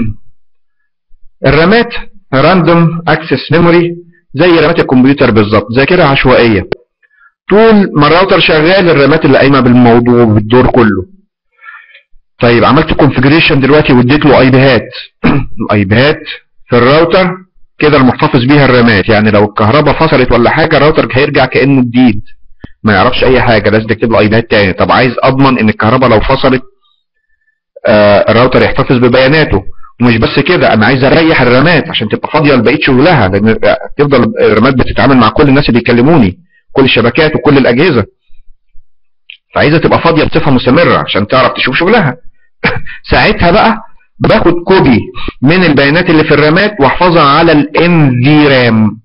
الرامات راندوم اكسس ميموري زي رامات الكمبيوتر بالظبط ذاكره عشوائيه طول ما الراوتر شغال الرامات اللي قايمه بالموضوع بالدور كله طيب عملت كونفجريشن دلوقتي واديت له اي بيهات الاي بيهات في الراوتر كده المحتفظ بيها الرامات يعني لو الكهرباء فصلت ولا حاجه الراوتر هيرجع كانه جديد ما يعرفش اي حاجه لازم تكتب له اي بيهات تاني طب عايز اضمن ان الكهرباء لو فصلت آه الراوتر يحتفظ ببياناته ومش بس كده انا عايز اريح الرامات عشان تبقى فاضيه لبقيه شغلها لان تفضل الرامات بتتعامل مع كل الناس اللي بيكلموني كل الشبكات وكل الاجهزه فعايزه تبقى فاضيه بصفه مستمره عشان تعرف تشوف شغلها ساعتها بقى باخد كوبي من البيانات اللي في الرامات واحفظها على الام في رام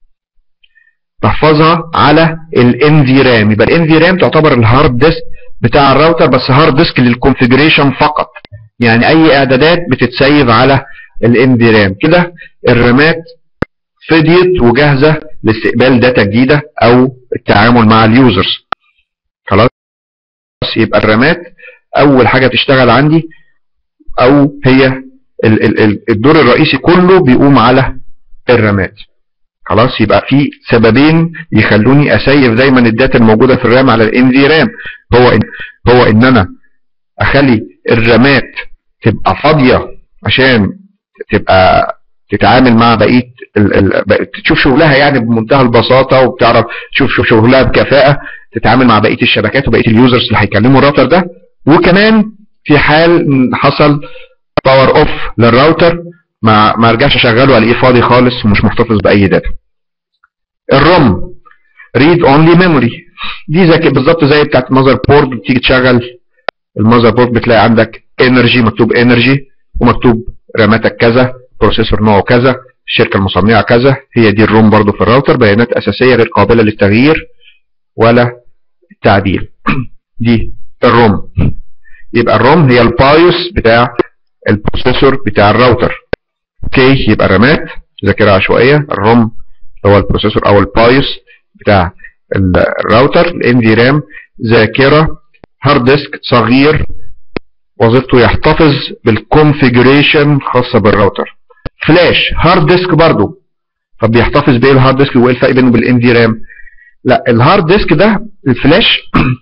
بحفظها على الام في رام يبقى الام في رام تعتبر الهارد ديسك بتاع الراوتر بس هارد ديسك للكونفيجريشن فقط يعني اي اعدادات بتتسيف على الام في رام كده الرامات فضيت وجاهزه لاستقبال داتا جديده او التعامل مع اليوزرز خلاص يبقى الرامات اول حاجه تشتغل عندي او هي ال ال الدور الرئيسي كله بيقوم على الرامات خلاص يبقى في سببين يخلوني اسيف دايما الداتا الموجوده في الرام على الام في رام هو إن هو ان انا اخلي الرامات تبقى فاضيه عشان تبقى تتعامل مع بقيه ال ال تشوف شغلها يعني بمنتهى البساطه وبتعرف تشوف شغلها بكفاءه تتعامل مع بقيه الشبكات وبقيه اليوزرز اللي هيكلموا الراوتر ده وكمان في حال حصل باور اوف للراوتر ما ما ارجعش اشغله الاقيه فاضي خالص ومش محتفظ باي داتا الروم ريد اونلي ميموري دي زي بالظبط زي بتاعت المذر بورد بتيجي تشغل المذر بورد بتلاقي عندك انرجي مكتوب انرجي ومكتوب راماتك كذا بروسيسور نوعه كذا الشركه المصنعه كذا هي دي الروم برضو في الراوتر بيانات اساسيه غير قابله للتغيير ولا التعديل دي الروم يبقى الروم هي البايوس بتاع البروسيسور بتاع الراوتر اوكي يبقى الرامات ذاكره عشوائيه الروم هو البروسيسور او البايوس بتاع الراوتر الام في رام ذاكره هارد ديسك صغير وظيفته يحتفظ بالكونفيجريشن خاصه بالراوتر فلاش هارد ديسك برضو طب بيحتفظ بايه الهارد ديسك وايه الفرق بينه بالام في رام لا الهارد ديسك ده الفلاش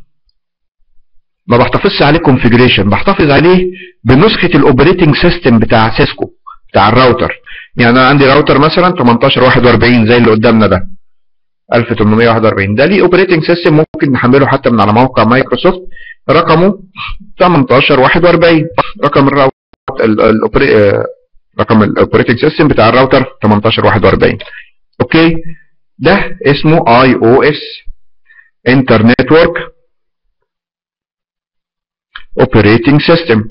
ما بحتفظش عليه كونفيجريشن بحتفظ عليه بنسخه الاوبريتنج سيستم بتاع سيسكو بتاع الراوتر يعني انا عندي راوتر مثلا 1841 زي اللي قدامنا ده 1841 ده ليه اوبريتنج سيستم ممكن نحمله حتى من على موقع مايكروسوفت رقمه 1841 رقم الراوتر رقم الاوبريتنج سيستم بتاع الراوتر 1841 اوكي ده اسمه اي او اس انترنت ورك اوبريتنج سيستم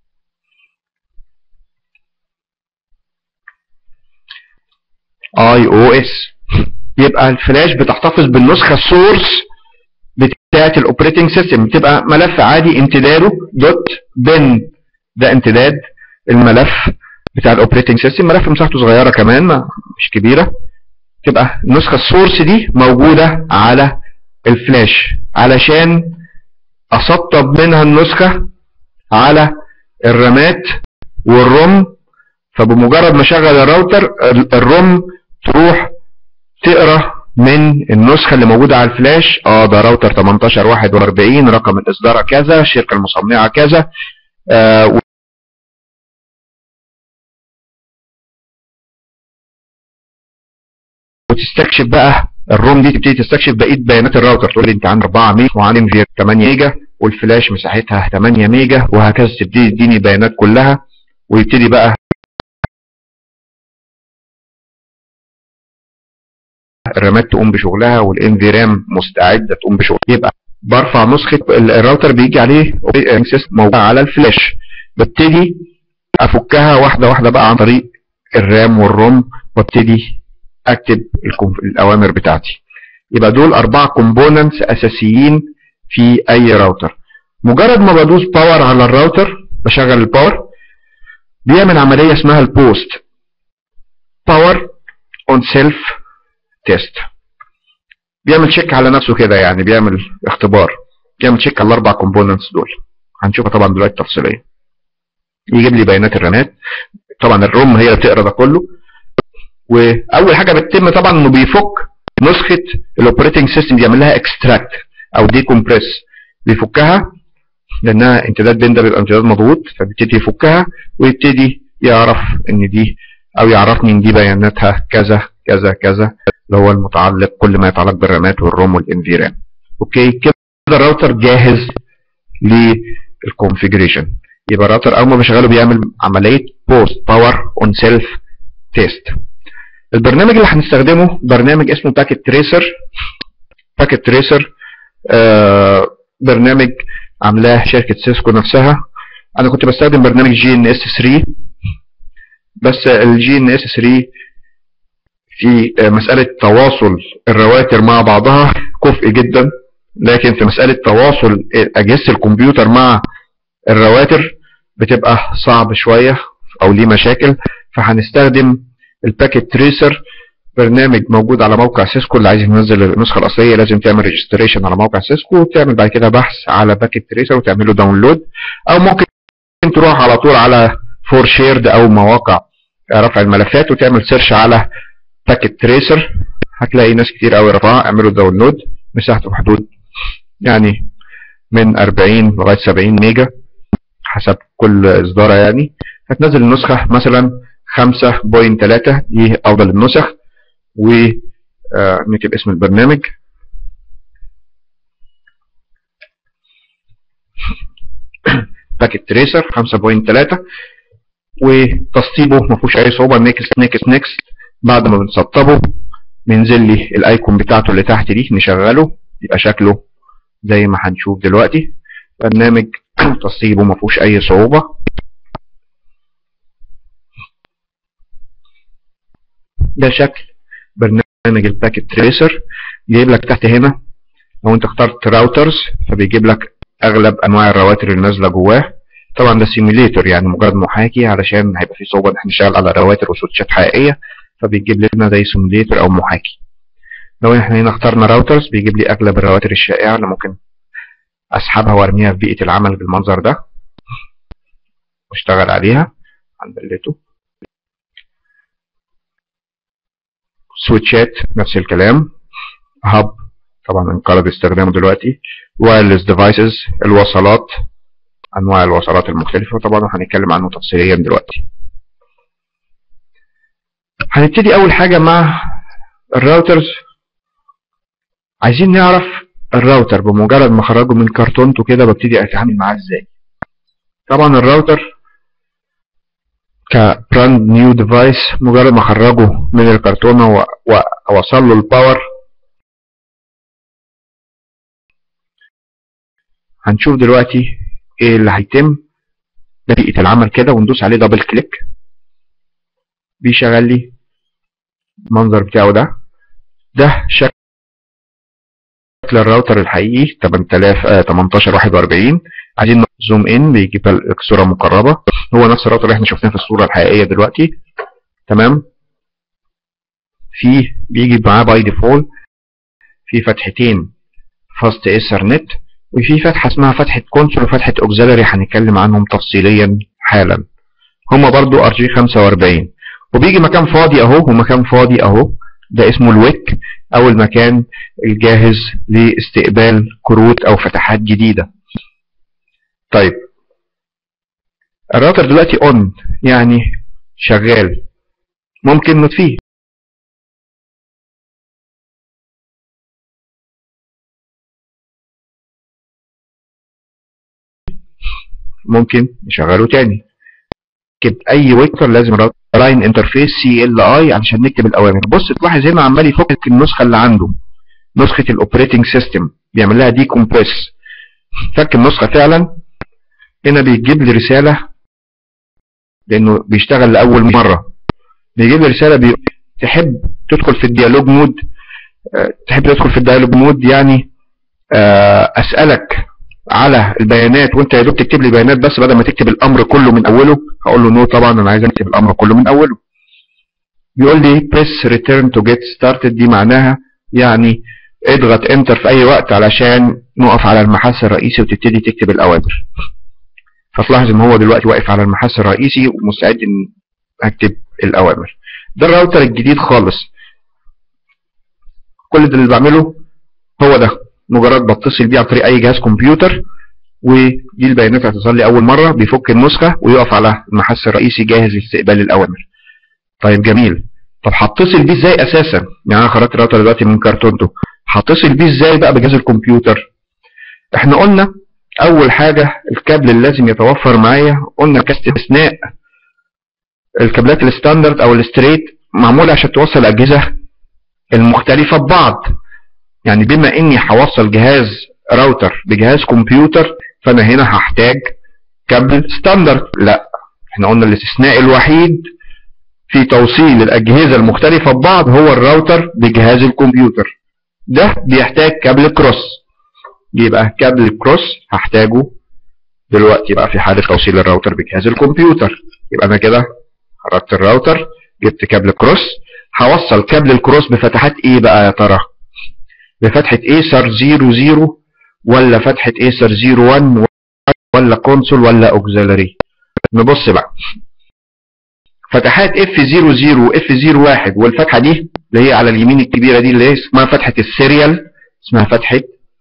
اي او اس يبقى الفلاش بتحتفظ بالنسخه السورس بتاعت الاوبريتنج سيستم بتبقى ملف عادي امتداده دوت بن ده امتداد الملف بتاع الاوبريتنج سيستم ملف مساحته صغيره كمان مش كبيره تبقى النسخه السورس دي موجوده على الفلاش علشان اسطب منها النسخه على الرامات والروم فبمجرد ما اشغل الراوتر الروم تروح تقرا من النسخه اللي موجوده على الفلاش اه ده راوتر 1841 رقم الاصدار كذا الشركه المصنعه كذا آه وتستكشف بقى الروم دي تبتدي تستكشف بقيه بيانات الراوتر تقول لي انت عندك 4 ميجا وعندي في 8 ميجا والفلاش مساحتها 8 ميجا وهكذا تبتدي تديني بيانات كلها ويبتدي بقى الرامات تقوم بشغلها والان في رام مستعده تقوم بشغلها يبقى برفع نسخه الراوتر بيجي عليه سيستم موجود على الفلاش ببتدي افكها واحده واحده بقى عن طريق الرام والروم وابتدي اكتب الاوامر بتاعتي يبقى دول اربعة كومبوننتس اساسيين في اي راوتر مجرد ما بدوس باور على الراوتر بشغل الباور بيعمل عملية اسمها البوست باور اون سيلف تيست بيعمل تشيك على نفسه كده يعني بيعمل اختبار بيعمل تشيك على الاربع كومبوننتس دول هنشوفها طبعا دلوقتي تفصيليا يجيب لي بيانات الرامات طبعا الروم هي اللي بتقرا ده كله واول حاجه بتتم طبعا انه بيفك نسخه الاوبريتنج سيستم بيعمل لها اكستراكت او ديكومبريس بيفكها لانها امتداد بين ده بيبقى امتداد مضغوط فبيبتدي يفكها ويبتدي يعرف ان دي او يعرفني ان دي بياناتها كذا كذا كذا اللي هو المتعلق كل ما يتعلق بالرامات والروم والانفيرام اوكي كده الراوتر جاهز للكونفيجريشن يبقى الراوتر اول ما بشغله بيعمل عمليه بوست باور اون سيلف تيست البرنامج اللي هنستخدمه برنامج اسمه باكيت تريسر باكيت تريسر برنامج عاملاه شركه سيسكو نفسها انا كنت بستخدم برنامج جي ان اس 3 بس الجي ان اس 3 في مسألة تواصل الرواتر مع بعضها كفء جدا لكن في مسألة تواصل أجهزة الكمبيوتر مع الرواتر بتبقى صعب شوية أو ليه مشاكل فهنستخدم الباكيت تريسر برنامج موجود على موقع سيسكو اللي عايز ينزل النسخة الأصلية لازم تعمل ريجستريشن على موقع سيسكو وتعمل بعد كده بحث على باكيت تريسر وتعمله داونلود أو ممكن تروح على طول على فور شيرد أو مواقع رفع الملفات وتعمل سيرش على باكيت تريسر هتلاقي ناس كتير قوي رفعها اعملوا داونلود مساحته بحدود يعني من 40 لغايه 70 ميجا حسب كل اصداره يعني هتنزل النسخه مثلا 5.3 دي افضل النسخ ونكتب اسم البرنامج باكيت تريسر 5.3 وتسطيبه ما فيهوش اي صعوبه نيكست نيكست نيكست بعد ما بنسطبه بينزل لي الايكون بتاعته اللي تحت دي نشغله يبقى شكله زي ما هنشوف دلوقتي برنامج تسطيبه ما فيهوش اي صعوبه ده شكل برنامج الباكيت تريسر جايب لك تحت هنا لو انت اخترت راوترز فبيجيب لك اغلب انواع الرواتر اللي نازله جواه طبعا ده سيميليتور يعني مجرد محاكي علشان هيبقى في صعوبه ان احنا نشتغل على رواتر وسويتشات حقيقيه فبيجيب لنا زي سيميليتور او محاكي لو احنا هنا اخترنا راوترز بيجيب لي اغلب الرواتر الشائعه اللي ممكن اسحبها وارميها في بيئه العمل بالمنظر ده واشتغل عليها هنبلته سويتشات نفس الكلام هاب طبعا انقرض استخدامه دلوقتي وايرلس ديفايسز الوصلات انواع الوصلات المختلفه طبعا هنتكلم عنه تفصيليا دلوقتي هنبتدي اول حاجه مع الراوترز عايزين نعرف الراوتر بمجرد ما اخرجه من كرتونته كده ببتدي اتعامل معاه ازاي طبعا الراوتر كبراند نيو ديفايس مجرد ما اخرجه من الكرتونه واوصل له الباور هنشوف دلوقتي ايه اللي هيتم ده بيئة العمل كده وندوس عليه دبل كليك بيشغل لي المنظر بتاعه ده ده شكل الراوتر الحقيقي 8000 آه 18 41 عايزين زوم ان بيجيب لك صوره مقربه هو نفس الراوتر اللي احنا شفناه في الصوره الحقيقيه دلوقتي تمام في بيجي معاه باي ديفولت في فتحتين فاست ايثرنت وفي فتحه اسمها فتحه كونسول وفتحه اوكسيلري هنتكلم عنهم تفصيليا حالا هما برضو ار جي 45 وبيجي مكان فاضي اهو ومكان فاضي اهو ده اسمه الويك او المكان الجاهز لاستقبال كروت او فتحات جديدة طيب الراوتر دلوقتي اون يعني شغال ممكن نطفيه ممكن نشغله تاني كتب اي ويكتور لازم الراوتر لاين انترفيس سي ال اي علشان نكتب الاوامر بص تلاحظ هنا عمال يفك النسخه اللي عنده نسخه الاوبريتنج سيستم بيعمل لها دي كومبريس فك النسخه فعلا هنا بيجيب لي رساله لانه بيشتغل لاول مره بيجيب لي رساله بي... تحب تدخل في الديالوج مود آه، تحب تدخل في الديالوج مود يعني آه، اسالك على البيانات وانت يا دوب تكتب لي بيانات بس بدل ما تكتب الامر كله من اوله هقول له نو طبعا انا عايز اكتب الامر كله من اوله بيقول لي press return to get started دي معناها يعني اضغط انتر في اي وقت علشان نقف على المحس الرئيسي وتبتدي تكتب الاوامر فتلاحظ ان هو دلوقتي واقف على المحس الرئيسي ومستعد ان اكتب الاوامر ده الراوتر الجديد خالص كل ده اللي بعمله هو ده مجرد بتصل بيه عن طريق اي جهاز كمبيوتر ودي البيانات هتظهر لي اول مره بيفك النسخه ويقف على المحس الرئيسي جاهز لاستقبال الاوامر طيب جميل طب هتصل بيه ازاي اساسا يعني انا خرجت الراوتر دلوقتي من كرتونته هتصل بيه ازاي بقى بجهاز الكمبيوتر احنا قلنا اول حاجه الكابل اللي لازم يتوفر معايا قلنا كاستثناء الكابلات الستاندرد او الستريت معموله عشان توصل الاجهزه المختلفه ببعض يعني بما اني هوصل جهاز راوتر بجهاز كمبيوتر فانا هنا هحتاج كابل ستاندرد لا احنا قلنا الاستثناء الوحيد في توصيل الاجهزه المختلفه ببعض هو الراوتر بجهاز الكمبيوتر ده بيحتاج كابل كروس يبقى كابل كروس هحتاجه دلوقتي بقى في حاله توصيل الراوتر بجهاز الكمبيوتر يبقى انا كده خرجت الراوتر جبت كابل كروس هوصل كابل الكروس بفتحات ايه بقى يا ترى بفتحه ايسر 00 ولا فتحه ايسر 01 ولا كونسول ولا اوكسيلري نبص بقى فتحات F00 و F01 والفتحة دي اللي هي على اليمين الكبيرة دي اللي هي اسمها فتحة السيريال اسمها فتحة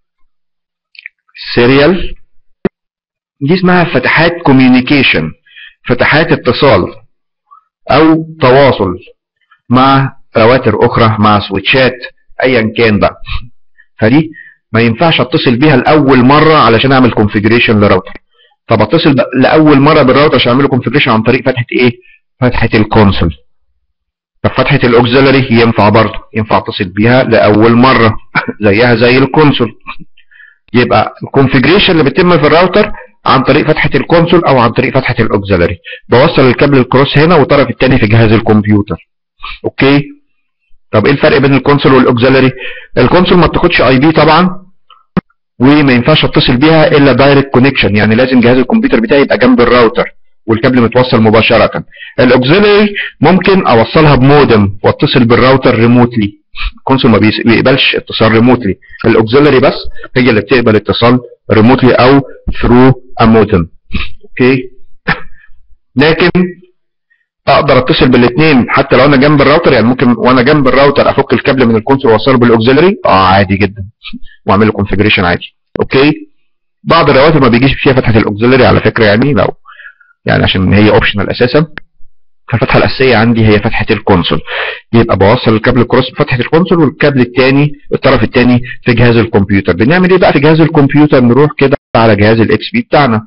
السيريال دي اسمها فتحات كوميونيكيشن فتحات اتصال او تواصل مع رواتر اخرى مع سويتشات ايا كان بقى فدي ما ينفعش اتصل بيها لاول مرة علشان اعمل كونفيجريشن لراوتر طب اتصل لاول مرة بالراوتر عشان اعمله كونفيجريشن عن طريق فتحة ايه فتحة الكونسول طب فتحة الاوكسيلري ينفع برضه ينفع اتصل بيها لأول مرة زيها زي الكونسول يبقى الكونفيجريشن اللي بيتم في الراوتر عن طريق فتحة الكونسول او عن طريق فتحة الاوكسيلري بوصل الكابل الكروس هنا والطرف الثاني في جهاز الكمبيوتر اوكي طب ايه الفرق بين الكونسول والاوكسيلري الكونسول ما بتاخدش اي بي طبعا وما ينفعش اتصل بيها الا دايركت كونكشن يعني لازم جهاز الكمبيوتر بتاعي يبقى جنب الراوتر والكابل متوصل مباشرة الاوكسيلري ممكن اوصلها بمودم واتصل بالراوتر ريموتلي الكونسول ما بيقبلش اتصال ريموتلي الاوكسيلري بس هي اللي بتقبل اتصال ريموتلي او ثرو مودم اوكي لكن اقدر اتصل بالاثنين حتى لو انا جنب الراوتر يعني ممكن وانا جنب الراوتر افك الكابل من الكونسول واوصله بالاوكسيلري اه عادي جدا واعمل له كونفيجريشن عادي اوكي بعض الرواتر ما بيجيش فيها فتحه الاوكسيلري على فكره يعني لو يعني عشان هي اوبشنال اساسا فالفتحه الاساسيه عندي هي فتحه الكونسول يبقى بوصل الكابل الكروس بفتحه الكونسول والكابل الثاني الطرف الثاني في جهاز الكمبيوتر بنعمل ايه بقى في جهاز الكمبيوتر نروح كده على جهاز الاكس بي بتاعنا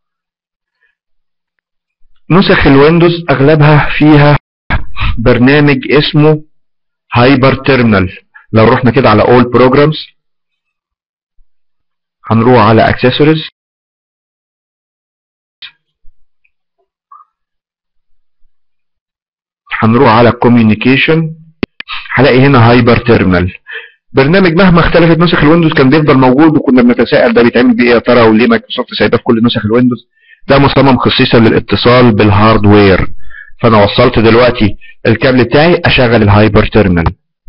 نسخ الويندوز اغلبها فيها برنامج اسمه هايبر تيرمينال لو رحنا كده على اول بروجرامز هنروح على اكسسوارز هنروح على كوميونيكيشن هلاقي هنا هايبر تيرمينال برنامج مهما اختلفت نسخ الويندوز كان بيفضل موجود وكنا بنتساءل ده بيتعمل بايه يا ترى وليه مايكروسوفت سايباه في كل نسخ الويندوز ده مصمم خصيصا للاتصال بالهاردوير فانا وصلت دلوقتي الكابل بتاعي اشغل الهايبر تيرمينال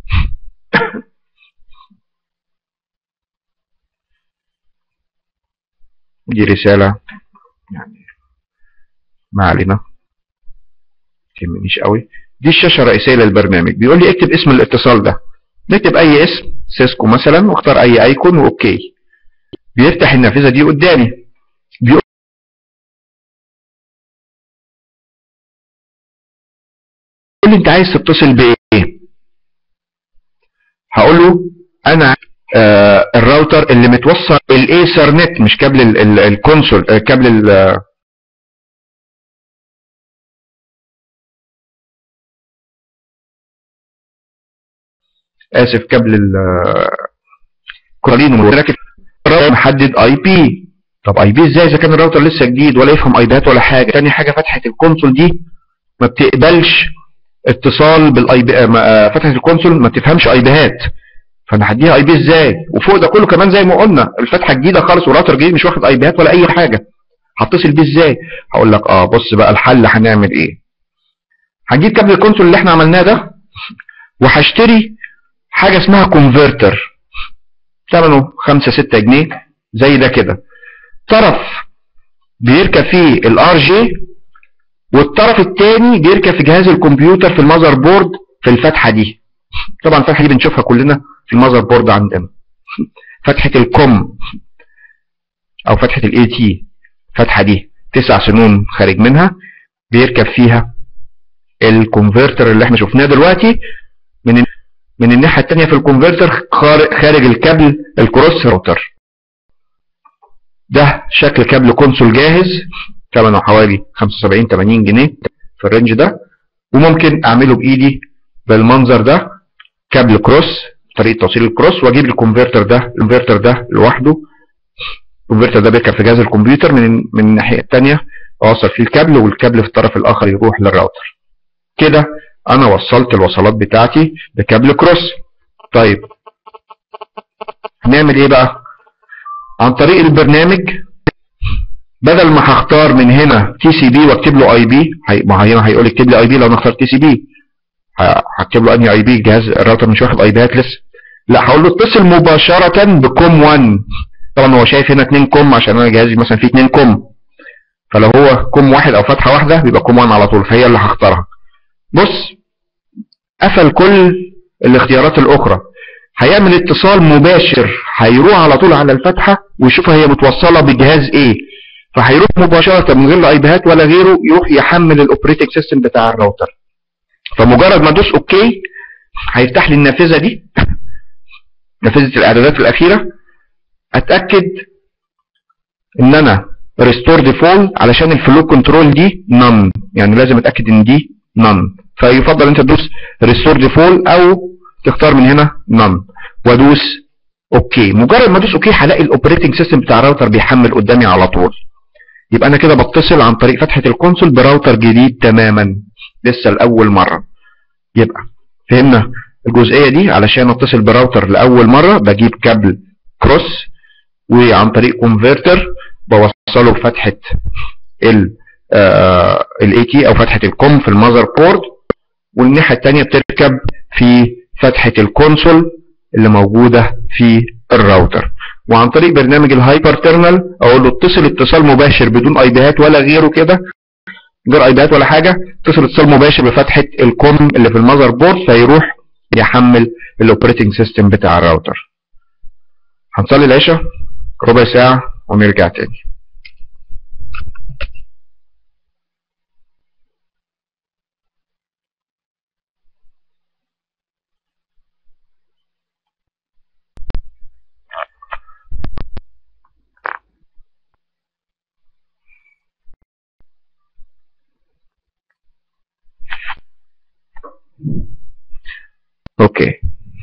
دي رسالة يعني ما علينا تهمنيش قوي دي الشاشة الرئيسية للبرنامج بيقول لي اكتب اسم الاتصال ده نكتب اي اسم سيسكو مثلا واختار اي ايكون واوكي بيفتح النافذة دي قدامي بيقول لي انت عايز تتصل بايه هقول له انا آه الراوتر اللي متوصل بالايثر نت مش كابل الكونسول آه كابل ال اسف كابل ال كورالينو راكب محدد اي بي طب اي بي ازاي اذا كان الراوتر لسه جديد ولا يفهم ايبات ولا حاجه تاني حاجه فتحه الكونسول دي ما بتقبلش اتصال بالاي بي فتحه الكونسول ما بتفهمش اي بيهات فانا هديها اي بي ازاي وفوق ده كله كمان زي ما قلنا الفتحه جديده خالص وراوتر جديد مش واخد اي بيهات ولا اي حاجه هتصل بيه ازاي هقول لك اه بص بقى الحل هنعمل ايه هنجيب كابل الكونسول اللي احنا عملناه ده وهشتري حاجه اسمها كونفرتر ثمنه 5 6 جنيه زي ده كده طرف بيركب فيه الار جي والطرف الثاني بيركب في جهاز الكمبيوتر في المذر بورد في الفتحه دي طبعا الفتحه دي بنشوفها كلنا في المذر بورد عندنا فتحه الكوم او فتحه الاي تي الفتحه دي تسع سنون خارج منها بيركب فيها الكونفرتر اللي احنا شفناه دلوقتي من من الناحيه الثانيه في الكونفرتر خارج الكابل الكروس راوتر ده شكل كابل كونسول جاهز ثمنه حوالي 75 80 جنيه في الرينج ده وممكن اعمله بايدي بالمنظر ده كابل كروس طريقه توصيل الكروس واجيب الكونفرتر ده الكونفرتر ده لوحده الكونفرتر ده بيركب في جهاز الكمبيوتر من من الناحيه الثانيه اوصل فيه الكابل والكابل في الطرف الاخر يروح للراوتر كده انا وصلت الوصلات بتاعتي بكابل كروس طيب هنعمل ايه بقى عن طريق البرنامج بدل ما هختار من هنا تي سي بي واكتب له اي بي ما هنا هيقول اكتب لي اي بي لو انا اخترت تي سي بي هكتب له انهي اي بي جهاز الراوتر مش واخد اي بيات لسه لا هقول له اتصل مباشره بكوم 1 طبعا هو شايف هنا 2 كوم عشان انا جهازي مثلا فيه 2 كوم فلو هو كوم واحد او فتحه واحده بيبقى كوم 1 على طول فهي اللي هختارها بص قفل كل الاختيارات الاخرى هيعمل اتصال مباشر هيروح على طول على الفتحه ويشوف هي متوصله بجهاز ايه فهيروح مباشره من غير لا ايبيهات ولا غيره يروح يحمل الاوبريتنج سيستم بتاع الراوتر فمجرد ما ادوس اوكي هيفتح لي النافذه دي نافذه الاعدادات الاخيره اتاكد ان انا ريستور ديفول علشان الفلو كنترول دي نون يعني لازم اتاكد ان دي نون فيفضل انت تدوس ريستور ديفول او تختار من هنا نون وادوس اوكي مجرد ما ادوس اوكي هلاقي الاوبريتنج سيستم بتاع الراوتر بيحمل قدامي على طول يبقى انا كده بتصل عن طريق فتحه الكونسول براوتر جديد تماما لسه لاول مره يبقى فهمنا الجزئيه دي علشان اتصل براوتر لاول مره بجيب كابل كروس وعن طريق كونفرتر بوصله بفتحه ال الاي تي او فتحه الكوم في المذر بورد والناحيه الثانيه بتركب في فتحه الكونسول اللي موجوده في الراوتر وعن طريق برنامج الهايبر تيرنال اقول له اتصل اتصال مباشر بدون اي بيهات ولا غيره كده غير اي بيهات ولا حاجه اتصل اتصال مباشر بفتحه الكوم اللي في المذر بورد فيروح يحمل الاوبريتنج سيستم بتاع الراوتر هنصلي العشاء ربع ساعه ونرجع تاني اوكي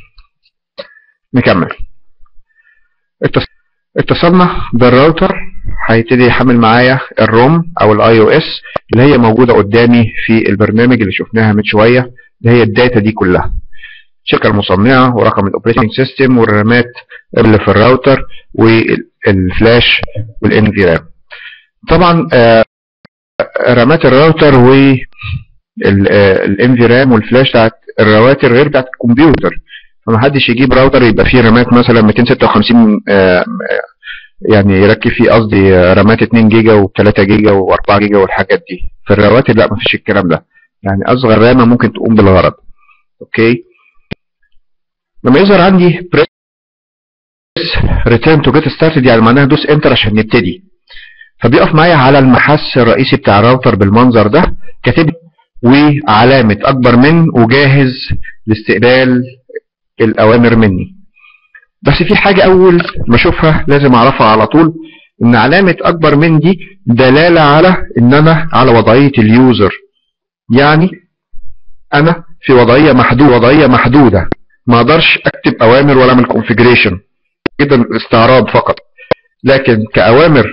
نكمل اتصلنا بالراوتر هيبتدي يحمل معايا الروم او الاي او اس اللي هي موجوده قدامي في البرنامج اللي شفناها من شويه اللي هي الداتا دي كلها الشركه المصنعه ورقم الاوبريتنج سيستم والرامات اللي في الراوتر والفلاش والان في رام طبعا رامات الراوتر و الام في رام والفلاش بتاعت الرواتر غير بتاعت الكمبيوتر فما حدش يجيب راوتر يبقى فيه رامات مثلا 256 يعني يركب فيه قصدي رامات 2 جيجا و3 جيجا و4 جيجا والحاجات دي في الرواتر لا مفيش الكلام ده يعني اصغر رامه ممكن تقوم بالغرض اوكي لما يظهر عندي بريس ريتيرن تو جيت ستارتد يعني معناها دوس انتر عشان نبتدي فبيقف معايا على المحس الرئيسي بتاع الراوتر بالمنظر ده كاتب وعلامة أكبر من وجاهز لاستقبال الأوامر مني بس في حاجة أول ما أشوفها لازم أعرفها على طول إن علامة أكبر من دي دلالة على إن أنا على وضعية اليوزر يعني أنا في وضعية محدودة وضعية محدودة ما أقدرش أكتب أوامر ولا أعمل كونفيجريشن كده استعراض فقط لكن كأوامر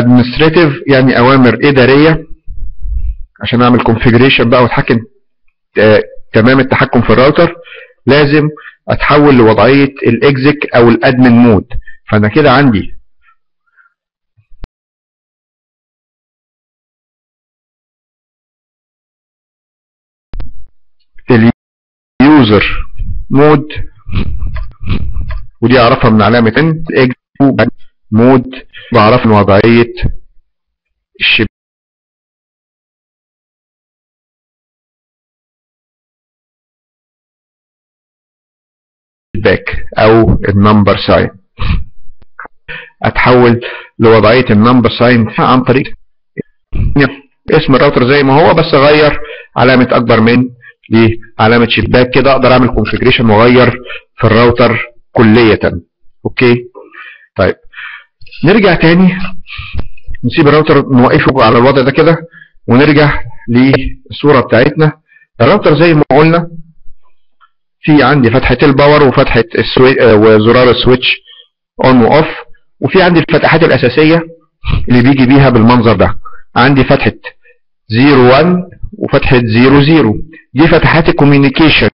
administrative يعني أوامر إدارية عشان اعمل كونفيجريشن بقى واتحكم آه، تمام التحكم في الراوتر لازم اتحول لوضعية الاكزيك او الادمن مود فانا كده عندي اليوزر مود ودي اعرفها من علامة اكزيك مود بعرف من وضعية الشباك الباك او النمبر ساين اتحول لوضعية النمبر ساين عن طريق اسم الراوتر زي ما هو بس اغير علامة اكبر من لعلامة شباك كده اقدر اعمل كونفيجريشن واغير في الراوتر كلية اوكي طيب نرجع تاني نسيب الراوتر نوقفه على الوضع ده كده ونرجع للصورة بتاعتنا الراوتر زي ما قلنا في عندي فتحة الباور وفتحة السوي... وزرار السويتش اون واوف وفي عندي الفتحات الاساسية اللي بيجي بيها بالمنظر ده عندي فتحة 01 وفتحة 00 دي فتحات الكوميونيكيشن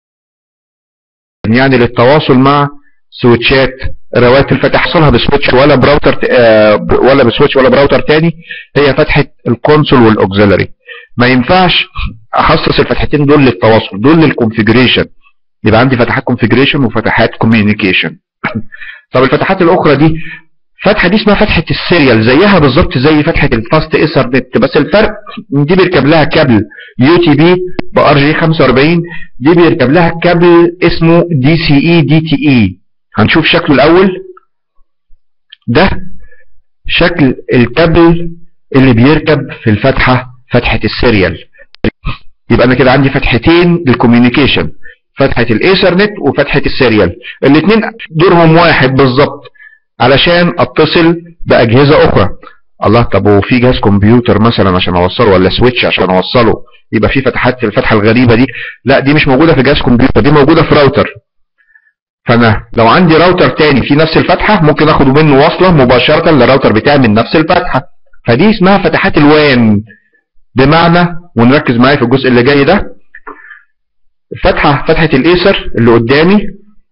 يعني للتواصل مع سويتشات رواتب الفتح حصلها بسويتش ولا براوتر ولا بسويتش ولا براوتر تاني هي فتحة الكونسول والاوكسيلري ما ينفعش اخصص الفتحتين دول للتواصل دول للكونفيجريشن يبقى عندي فتحات كونفيجريشن وفتحات كوميونيكيشن طب الفتحات الاخرى دي فتحه دي اسمها فتحه السيريال زيها بالظبط زي فتحه الفاست ايثرنت بس الفرق دي بيركب لها كابل يو تي بي بار جي 45 دي بيركب لها كابل اسمه دي سي اي دي تي اي هنشوف شكله الاول ده شكل الكابل اللي بيركب في الفتحه فتحه السيريال يبقى انا كده عندي فتحتين للكوميونيكيشن فتحة الايثرنت وفتحة السيريال الاثنين دورهم واحد بالظبط علشان اتصل باجهزة اخرى الله طب وفي جهاز كمبيوتر مثلا عشان اوصله ولا سويتش عشان اوصله يبقى في فتحات في الفتحة الغريبة دي لا دي مش موجودة في جهاز كمبيوتر دي موجودة في راوتر فانا لو عندي راوتر تاني في نفس الفتحة ممكن اخد منه وصلة مباشرة للراوتر بتاعي من نفس الفتحة فدي اسمها فتحات الوان بمعنى ونركز معايا في الجزء اللي جاي ده الفتحة فتحة الايسر اللي قدامي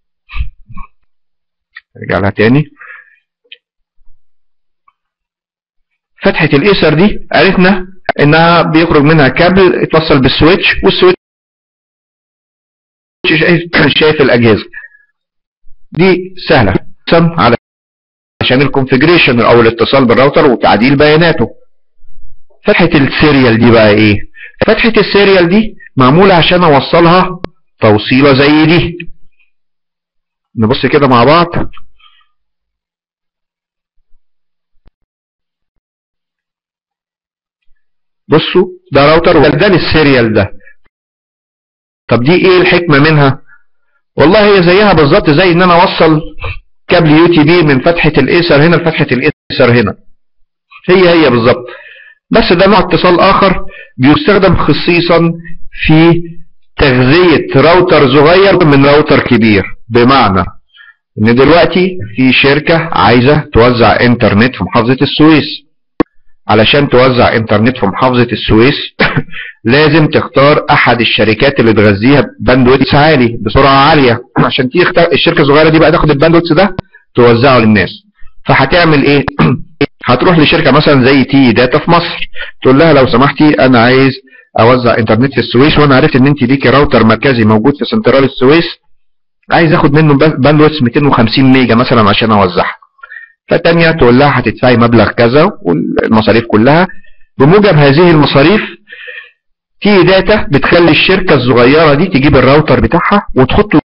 ارجع لها تاني فتحة الايسر دي عرفنا انها بيخرج منها كابل اتوصل بالسويتش والسويتش شايف الاجهزة دي سهلة على عشان الكونفيجريشن او الاتصال بالراوتر وتعديل بياناته فتحة السيريال دي بقى ايه فتحة السيريال دي معمولة عشان اوصلها توصيلة زي دي نبص كده مع بعض بصوا ده راوتر ده للسيريال ده طب دي ايه الحكمة منها والله هي زيها بالظبط زي ان انا اوصل كابل يو تي بي من فتحة الايسر هنا لفتحة الايسر هنا هي هي بالظبط بس ده نوع اتصال اخر بيستخدم خصيصا في تغذية راوتر صغير من راوتر كبير بمعنى ان دلوقتي في شركة عايزة توزع انترنت في محافظة السويس علشان توزع انترنت في محافظة السويس لازم تختار احد الشركات اللي تغذيها باندويتس عالي بسرعة عالية عشان تيجي الشركة الصغيرة دي بقى تاخد الباندويتس ده توزعه للناس فهتعمل ايه هتروح لشركة مثلا زي تي داتا في مصر تقول لها لو سمحتي انا عايز اوزع انترنت في السويس وانا عرفت ان انت ليكي راوتر مركزي موجود في سنترال السويس عايز اخد منه باندويتس 250 ميجا مثلا عشان اوزعها فالتانية تقول لها هتدفعي مبلغ كذا والمصاريف كلها بموجب هذه المصاريف تي داتا بتخلي الشركة الصغيرة دي تجيب الراوتر بتاعها وتحطه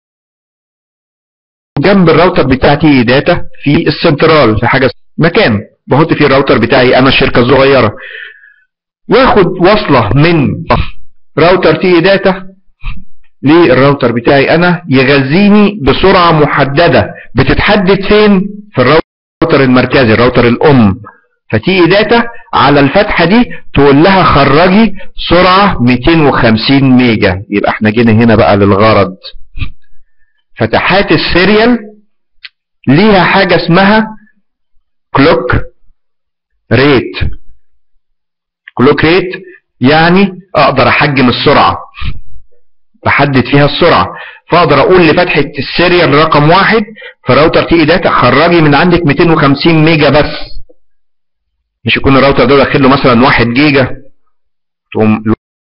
جنب الراوتر بتاع تي داتا في السنترال في حاجة مكان بحط فيه الراوتر بتاعي انا الشركة الصغيرة واخد وصلة من راوتر تي داتا للراوتر بتاعي انا يغذيني بسرعة محددة بتتحدد فين في الراوتر المركزي الراوتر الام فتي داتا على الفتحة دي تقول لها خرجي سرعة 250 ميجا يبقى احنا جينا هنا بقى للغرض فتحات السيريال ليها حاجة اسمها كلوك ريت كلوك ريت يعني اقدر احجم السرعة بحدد فيها السرعة فاقدر اقول لفتحة السيريال رقم واحد في راوتر تي اي داتا خرجي من عندك 250 ميجا بس مش يكون الراوتر ده داخل له مثلا 1 جيجا تقوم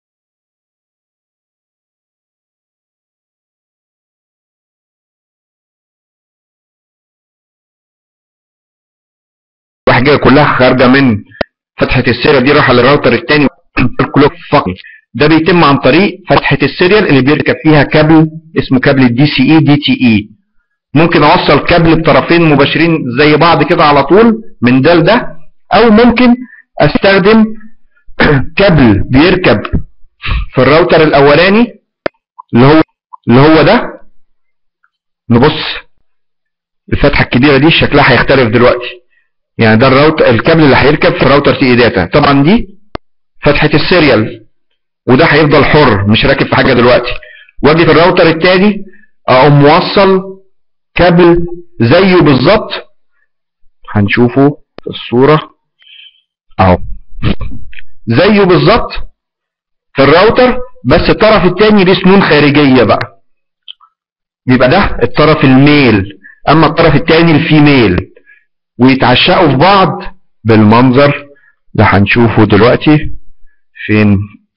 واحد جيجا كلها خارجه من فتحه السيريال دي رايحه للراوتر الثاني الكلوك فقط ده بيتم عن طريق فتحه السيريال اللي بيركب فيها كابل اسمه كابل الدي سي اي دي تي اي ممكن اوصل كابل بطرفين مباشرين زي بعض كده على طول من ده لده او ممكن استخدم كابل بيركب في الراوتر الاولاني اللي هو اللي هو ده نبص الفتحه الكبيره دي شكلها هيختلف دلوقتي يعني ده الراوتر الكابل اللي هيركب في الراوتر تي اي داتا طبعا دي فتحه السيريال وده هيفضل حر مش راكب في حاجه دلوقتي واجي في الراوتر التاني اقوم موصل كابل زيه بالظبط هنشوفه في الصوره اهو زيه بالظبط في الراوتر بس الطرف التاني ليه سنون خارجيه بقى يبقى ده الطرف الميل اما الطرف التاني الفيميل ويتعشقوا في بعض بالمنظر ده هنشوفه دلوقتي فين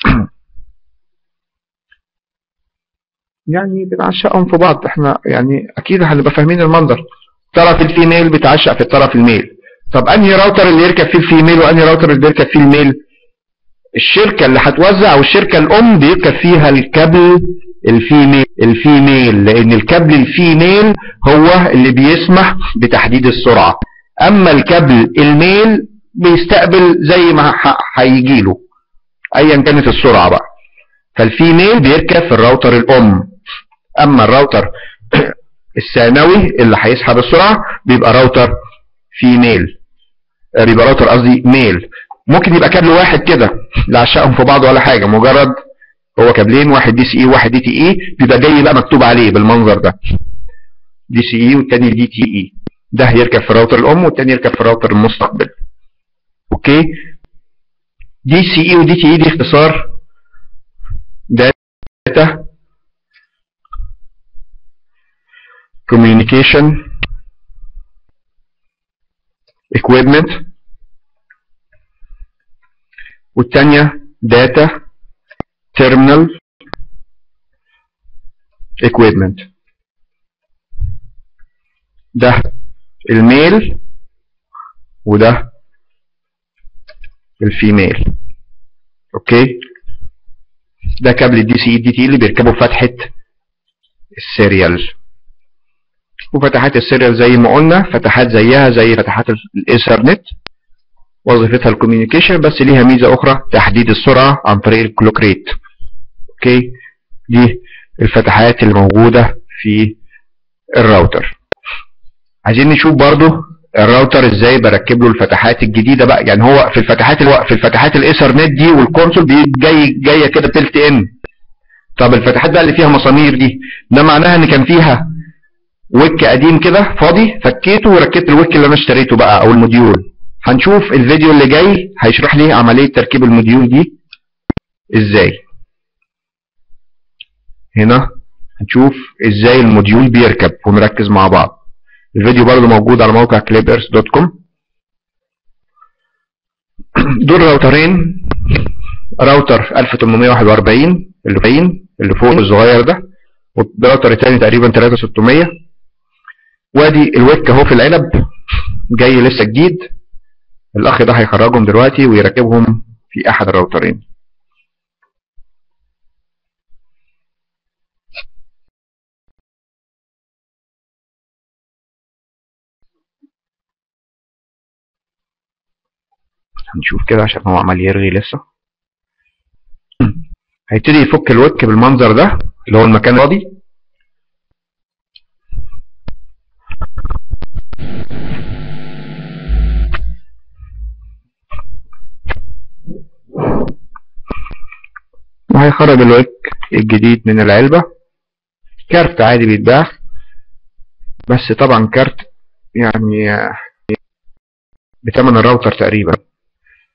يعني بنعشقهم في بعض احنا يعني اكيد هنبقى فاهمين المنظر طرف الفيميل بيتعشق في الطرف الميل طب انهي راوتر اللي يركب فيه الفيميل وانهي راوتر اللي بيركب فيه الميل الشركة اللي هتوزع او الشركة الام بيركب فيها الكابل الفيميل الفيميل لان الكابل الفيميل هو اللي بيسمح بتحديد السرعة اما الكابل الميل بيستقبل زي ما هيجي له ايا كانت السرعة بقى فالفيميل بيركب في الراوتر الام اما الراوتر الثانوي اللي هيسحب السرعة بيبقى راوتر فيميل بيبقى راوتر قصدي ميل ممكن يبقى كابل واحد كده لا عشقهم في بعض ولا حاجة مجرد هو كابلين واحد دي سي اي وواحد دي تي اي بيبقى جاي بقى مكتوب عليه بالمنظر ده دي سي اي والتاني دي تي اي ده يركب في الراوتر الام والتاني يركب في الراوتر المستقبل اوكي دي سي اي ودي تي اي دي اختصار داتا communication equipment والتانية data terminal equipment ده الميل وده الفيميل اوكي ده كابل الدي سي دي تي اللي بيركبه فتحة السيريال وفتحات السيريال زي ما قلنا فتحات زيها زي فتحات الايثرنت وظيفتها الكوميونيكيشن بس ليها ميزة اخرى تحديد السرعة عن طريق الكلوك ريت اوكي دي الفتحات اللي موجودة في الراوتر عايزين نشوف برضو الراوتر ازاي بركب له الفتحات الجديدة بقى يعني هو في الفتحات الو... في الفتحات الايثرنت دي والكونسول دي جاي جايه كده تلت ان طب الفتحات بقى اللي فيها مسامير دي ده معناها ان كان فيها ويك قديم كده فاضي فكيته وركبت الويك اللي انا اشتريته بقى او الموديول هنشوف الفيديو اللي جاي هيشرح لي عملية تركيب الموديول دي ازاي هنا هنشوف ازاي الموديول بيركب ونركز مع بعض الفيديو برضه موجود على موقع clipers.com دول راوترين راوتر 1841 اللي فين اللي فوق الصغير ده والراوتر التاني تقريبا 3600 وادي الويك اهو في العلب جاي لسه جديد الاخ ده هيخرجهم دلوقتي ويركبهم في احد الراوترين هنشوف كده عشان هو عمال يرغي لسه هيبتدي يفك الوك بالمنظر ده اللي هو المكان الفاضي وهيخرج الوك الجديد من العلبة كارت عادي بيتباع بس طبعا كارت يعني بتمن الراوتر تقريبا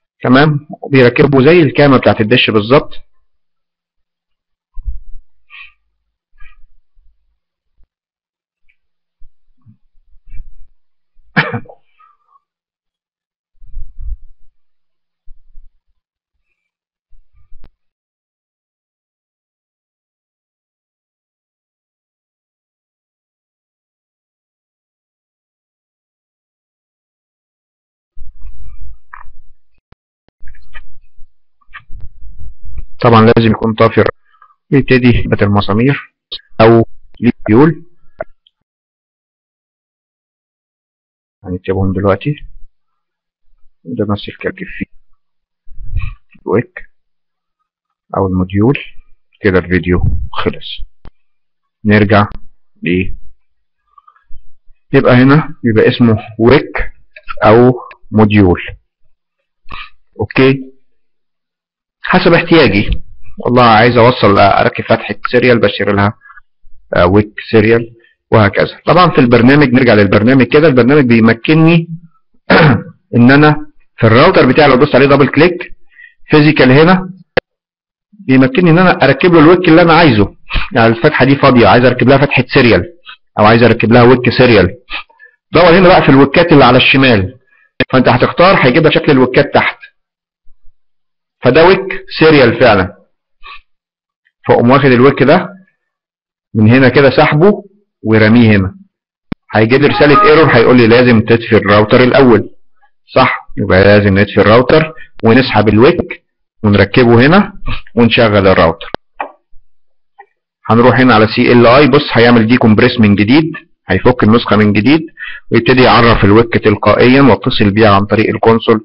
تمام بيركبوا زي الكاميرا بتاعت الدش بالظبط طبعا لازم يكون طافي يبتدي بات المسامير او ليبيول هنكتبهم دلوقتي ده نفس الكلام في الويك او الموديول كده الفيديو خلص نرجع ل يبقى هنا يبقى اسمه ويك او موديول اوكي حسب احتياجي والله عايز اوصل اركب فتحة سيريال بشير لها ويك سيريال وهكذا طبعا في البرنامج نرجع للبرنامج كده البرنامج بيمكنني ان انا في الراوتر بتاعي لو دوست عليه دبل كليك فيزيكال هنا بيمكنني ان انا اركب له الويك اللي انا عايزه يعني الفتحه دي فاضيه عايز اركب لها فتحه سيريال او عايز اركب لها ويك سيريال دور هنا بقى في الويكات اللي على الشمال فانت هتختار هيجيب لك شكل الويكات تحت فده ويك سيريال فعلا فاقوم واخد الويك ده من هنا كده سحبه ورميه هنا هيجيب لي رساله ايرور هيقول لي لازم تطفي الراوتر الاول صح يبقى لازم نطفي الراوتر ونسحب الويك ونركبه هنا ونشغل الراوتر هنروح هنا على سي ال اي بص هيعمل دي كومبريس من جديد هيفك النسخه من جديد ويبتدي يعرف الويك تلقائيا واتصل بيها عن طريق الكونسول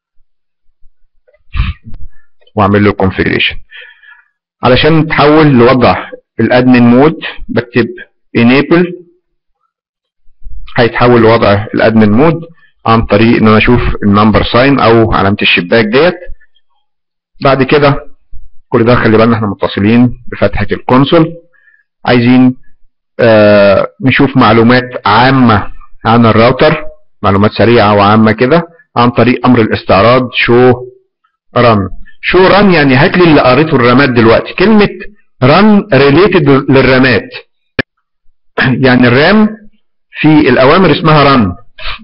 واعمل له كونفيجريشن علشان تحول لوضع الادمن مود بكتب enable هيتحول لوضع الادمن مود عن طريق ان انا اشوف النمبر ساين او علامه الشباك ديت بعد كده كل ده خلي بالنا احنا متصلين بفتحه الكونسول عايزين آه نشوف معلومات عامه عن الراوتر معلومات سريعه وعامه كده عن طريق امر الاستعراض شو رن شو رن يعني هات لي اللي قريته الرامات دلوقتي كلمه رن ريليتد للرامات يعني الرام في الاوامر اسمها رن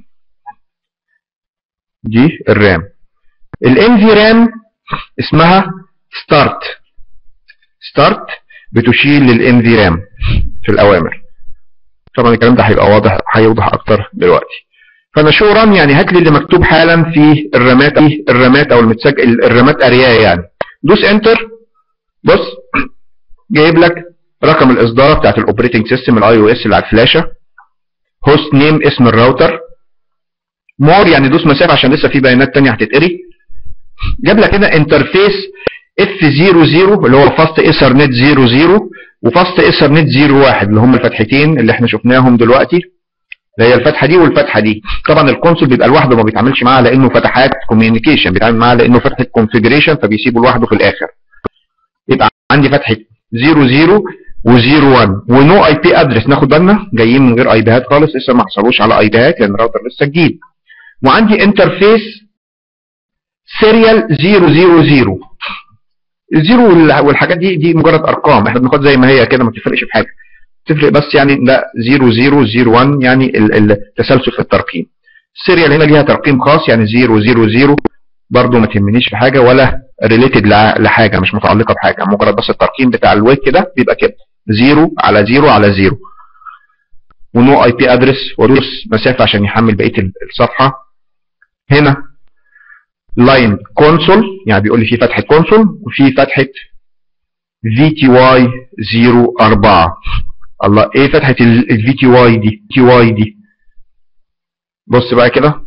دي الرام الان في رام اسمها ستارت ستارت بتشير للان في رام في الاوامر طبعا الكلام ده هيبقى واضح هيوضح اكتر دلوقتي فانا شو ران يعني هات لي اللي مكتوب حالا في الرامات في الرامات او المتسجل الرامات ارياه يعني دوس انتر بص جايب لك رقم الاصدار بتاعت الاوبريتنج سيستم الاي او اس اللي على الفلاشه هوست نيم اسم الراوتر مور يعني دوس مسافه عشان لسه في بيانات تانية هتتقري جاب لك هنا انترفيس اف 00 اللي هو فاست ايثرنت 00 وفاست ايثرنت 01 اللي هم الفتحتين اللي احنا شفناهم دلوقتي اللي هي الفتحه دي والفتحه دي طبعا الكونسول بيبقى لوحده ما بيتعاملش معاها لانه فتحات كوميونيكيشن بيتعامل معاها لانه فتحه كونفيجريشن فبيسيبه لوحده في الاخر يبقى عندي فتحه 00 و01 ونو اي بي ادرس ناخد بالنا جايين من غير اي بيهات خالص لسه ما حصلوش على اي بيهات لان الراوتر لسه جديد وعندي انترفيس سيريال 000 الزيرو والحاجات دي دي مجرد ارقام احنا بناخد زي ما هي كده ما بتفرقش في حاجه تفرق بس يعني لا 0001 يعني التسلسل في الترقيم السيريال هنا ليها ترقيم خاص يعني 000 برضو ما تهمنيش في حاجه ولا ريليتد لحاجه مش متعلقه بحاجه مجرد بس الترقيم بتاع الويك ده بيبقى كده 0 على 0 على 0 ونو اي بي ادرس وادوس مسافه عشان يحمل بقيه الصفحه هنا لاين كونسول يعني بيقول لي في فتحه كونسول وفي فتحه في تي واي 04 الله ايه فتحه الفي تي واي دي تي واي دي بص بقى كده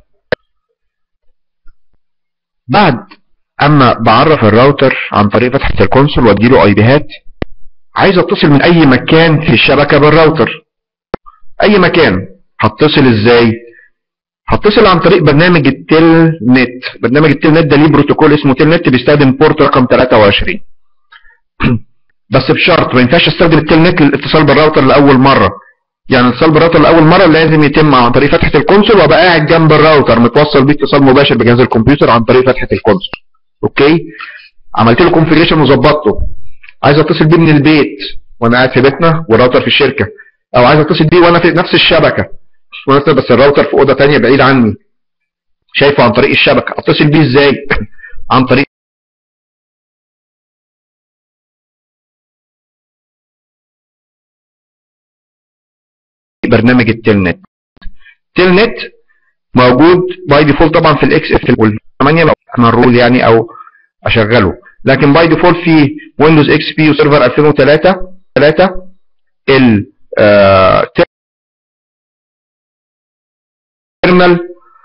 بعد اما بعرف الراوتر عن طريق فتحه الكونسول واديله اي بيهات عايز اتصل من اي مكان في الشبكه بالراوتر اي مكان هتصل ازاي هتصل عن طريق برنامج التيل نت برنامج التيل نت ده ليه بروتوكول اسمه تيل نت بيستخدم بورت رقم 23 بس بشرط ما ينفعش استخدم التيل نت للاتصال بالراوتر لاول مره يعني الاتصال بالراوتر لاول مره لازم يتم عن طريق فتحه الكونسول وابقى قاعد جنب الراوتر متوصل بيه اتصال مباشر بجهاز الكمبيوتر عن طريق فتحه الكونسول اوكي عملت له كونفيجريشن وظبطته عايز اتصل بيه من البيت وانا قاعد في بيتنا والراوتر في الشركه او عايز اتصل بيه وانا في نفس الشبكه بس الراوتر في اوضه ثانيه بعيد عني شايفه عن طريق الشبكه اتصل بيه ازاي عن طريق برنامج التيل نت تيل نت موجود باي ديفولت طبعا في الاكس اف وال 8 لو انا الرول يعني او اشغله لكن باي ديفولت في ويندوز اكس بي وسيرفر 2003 3 ال تيرمينال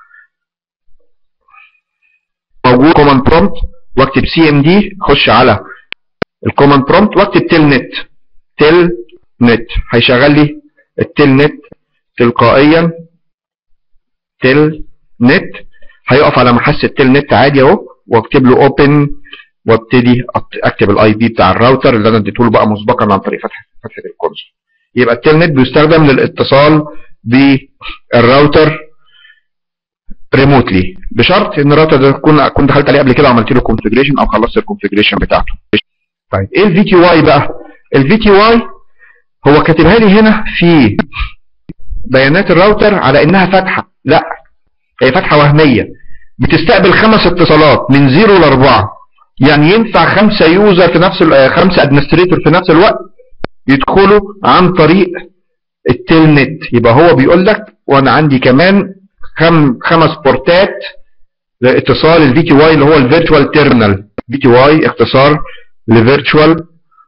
موجود كوماند برومبت واكتب سي ام دي خش على الكوماند برومبت واكتب تيل نت تيل نت هيشغل لي التيل نت تلقائيا تيل نت هيقف على محس التيل نت عادي اهو واكتب له اوبن وابتدي اكتب الاي بي بتاع الراوتر اللي انا اديته له بقى مسبقا عن طريق فتحه فتحه الكونسول يبقى التيل نت بيستخدم للاتصال بالراوتر ريموتلي بشرط ان الراوتر ده تكون اكون دخلت عليه قبل كده وعملت له كونفجريشن او خلصت الكونفجريشن بتاعته طيب ايه الفي تي واي بقى الفي تي واي هو كاتبها لي هنا في بيانات الراوتر على انها فتحه لا هي فتحه وهميه بتستقبل خمس اتصالات من 0 ل 4 يعني ينفع خمسه يوزر في نفس خمسه ادمنستريتور في نفس الوقت يدخلوا عن طريق التيل نت يبقى هو بيقول لك وانا عندي كمان خم خمس بورتات لاتصال الفي تي واي اللي هو الفيرتشوال تيرمينال في تي واي اختصار لفيرتشوال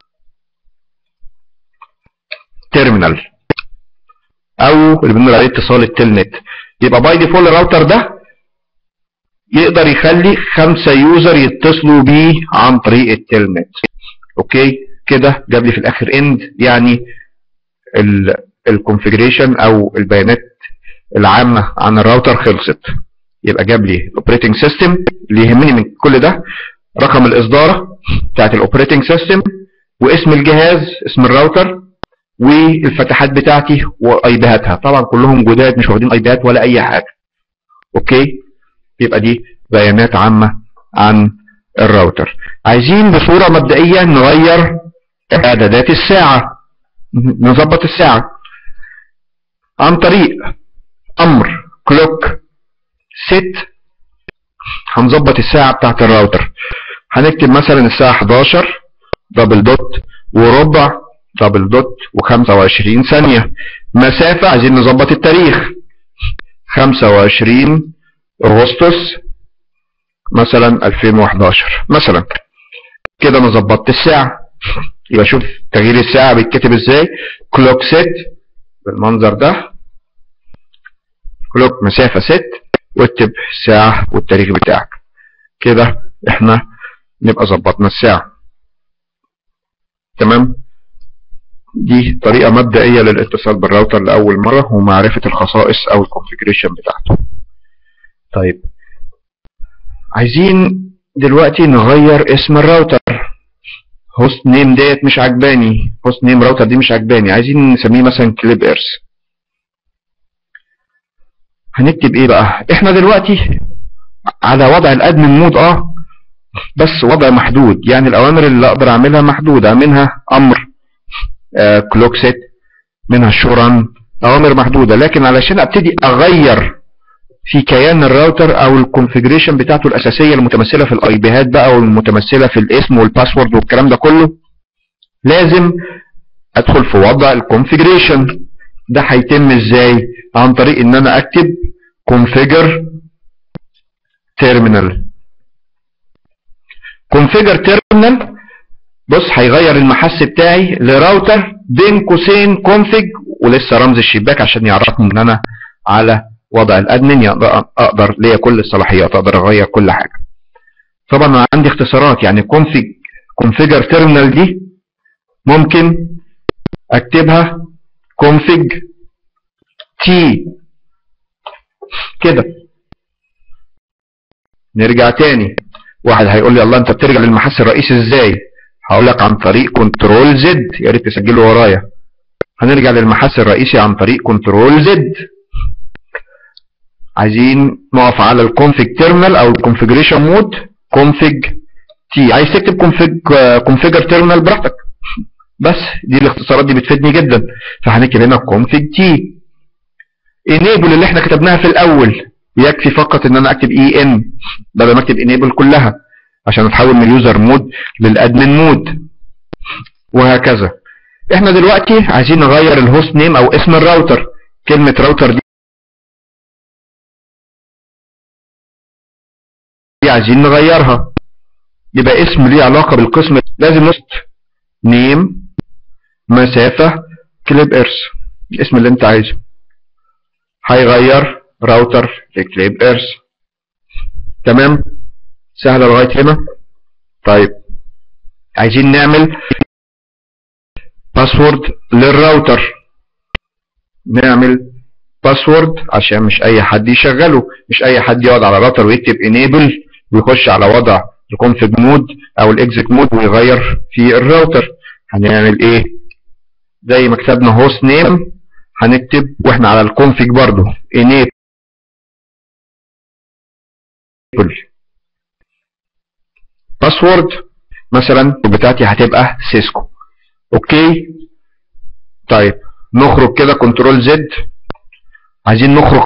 تيرمينال او اللي بنقول عليه اتصال التيل نت يبقى باي ديفولت الراوتر ده يقدر يخلي خمسة يوزر يتصلوا بيه عن طريق التيل نت اوكي كده جاب لي في الاخر اند يعني الكونفجريشن او البيانات العامة عن الراوتر خلصت يبقى جاب لي الاوبريتنج سيستم اللي يهمني من كل ده رقم الاصدارة بتاعت الاوبريتنج سيستم واسم الجهاز اسم الراوتر والفتحات بتاعتي وايبيهاتها طبعا كلهم جداد مش واخدين ايبيهات ولا اي حاجة اوكي يبقى دي بيانات عامة عن الراوتر عايزين بصورة مبدئية نغير اعدادات الساعة نظبط الساعة عن طريق امر كلوك ست هنظبط الساعة بتاعت الراوتر هنكتب مثلا الساعة 11 دبل دوت وربع دبل دوت و25 ثانية مسافة عايزين نظبط التاريخ 25 اغسطس مثلا 2011 مثلا كده انا ظبطت الساعة يبقى شوف تغيير الساعة بيتكتب ازاي كلوك ست بالمنظر ده كلوك مسافة ست واكتب الساعة والتاريخ بتاعك كده احنا نبقى ظبطنا الساعة تمام دي طريقة مبدئية للاتصال بالراوتر لأول مرة ومعرفة الخصائص أو الكونفيجريشن بتاعته طيب عايزين دلوقتي نغير اسم الراوتر هوست نيم ديت مش عجباني هوست نيم راوتر دي مش عجباني عايزين نسميه مثلا كليب ايرس هنكتب ايه بقى احنا دلوقتي على وضع الادمن مود اه بس وضع محدود يعني الاوامر اللي اقدر اعملها محدودة منها امر آه كلوك سيت منها الشوران اوامر محدودة لكن علشان ابتدي اغير في كيان الراوتر او الكونفيجريشن بتاعته الاساسية المتمثلة في الاي بيهات بقى والمتمثلة في الاسم والباسورد والكلام ده كله لازم ادخل في وضع الكونفيجريشن ده هيتم ازاي عن طريق ان انا اكتب configure terminal configure terminal بص هيغير المحس بتاعي لراوتر بين قوسين config ولسه رمز الشباك عشان يعرفني ان انا على وضع الادمن اقدر ليا كل الصلاحيات اقدر اغير كل حاجة طبعا انا عندي اختصارات يعني config configure terminal دي ممكن اكتبها config t كده نرجع تاني واحد هيقول لي الله انت بترجع للمحس الرئيسي ازاي هقول لك عن طريق كنترول زد يا ريت تسجله ورايا هنرجع للمحس الرئيسي عن طريق كنترول زد عايزين نقف على الكونفيج تيرمينال او الكونفيجريشن مود كونفيج تي عايز تكتب كونفيج كونفيجر تيرمينال براحتك بس دي الاختصارات دي بتفيدني جدا فهنكتب هنا config t enable اللي احنا كتبناها في الاول يكفي فقط ان انا اكتب اي ان بدل ما اكتب enable كلها عشان اتحول من اليوزر مود للادمن مود وهكذا احنا دلوقتي عايزين نغير الهوست نيم او اسم الراوتر كلمة راوتر دي عايزين نغيرها يبقى اسم ليه علاقة بالقسم لازم نست نيم مسافة كليب ارس الاسم اللي انت عايزه هيغير راوتر لكليب ارس تمام سهلة لغاية هنا طيب عايزين نعمل باسورد للراوتر نعمل باسورد عشان مش اي حد يشغله مش اي حد يقعد على الراوتر ويكتب enable ويخش على وضع الكونفج مود او الاكزيت مود ويغير في الراوتر هنعمل ايه زي ما كتبنا هوست نيم هنكتب واحنا على الكونفج برضو enable باسورد مثلا بتاعتي هتبقى سيسكو اوكي طيب نخرج كده كنترول زد عايزين نخرج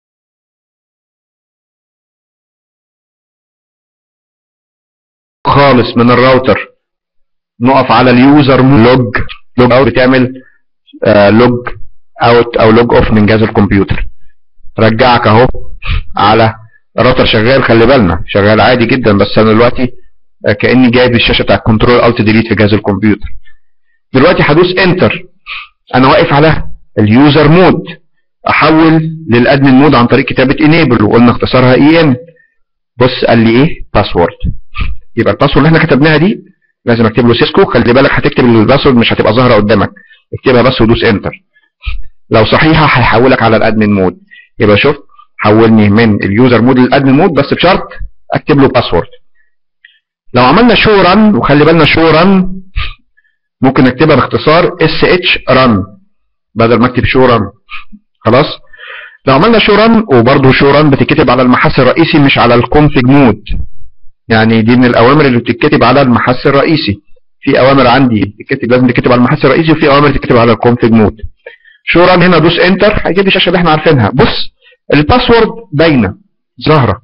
خالص من الراوتر نقف على اليوزر لوج لوج اوت بتعمل لوج اوت او لوج اوف من جهاز الكمبيوتر رجعك اهو على الراوتر شغال خلي بالنا شغال عادي جدا بس انا دلوقتي كاني جايب الشاشه بتاع الكنترول الت ديليت في جهاز الكمبيوتر دلوقتي هدوس انتر انا واقف على اليوزر مود احول للادمن مود عن طريق كتابه انيبل وقلنا اختصارها اي ان بص قال لي ايه باسورد يبقى الباسورد اللي احنا كتبناها دي لازم اكتب له سيسكو خلي بالك هتكتب الباسورد مش هتبقى ظاهره قدامك اكتبها بس ودوس انتر لو صحيحه هيحولك على الادمن مود يبقى شوف حولني من اليوزر مود للادمن مود بس بشرط اكتب له باسورد لو عملنا شو رن وخلي بالنا شو رن ممكن اكتبها باختصار اس اتش رن بدل ما اكتب شو رن خلاص لو عملنا شو رن وبرضه شو رن بتتكتب على المحس الرئيسي مش على الكونفج مود يعني دي من الاوامر اللي بتتكتب على المحس الرئيسي في اوامر عندي تتكتب لازم تتكتب على المحس الرئيسي وفي اوامر تتكتب على الكونفج مود شو رن هنا دوس انتر هيجيب لي الشاشه اللي احنا عارفينها بص الباسورد باينه ظاهره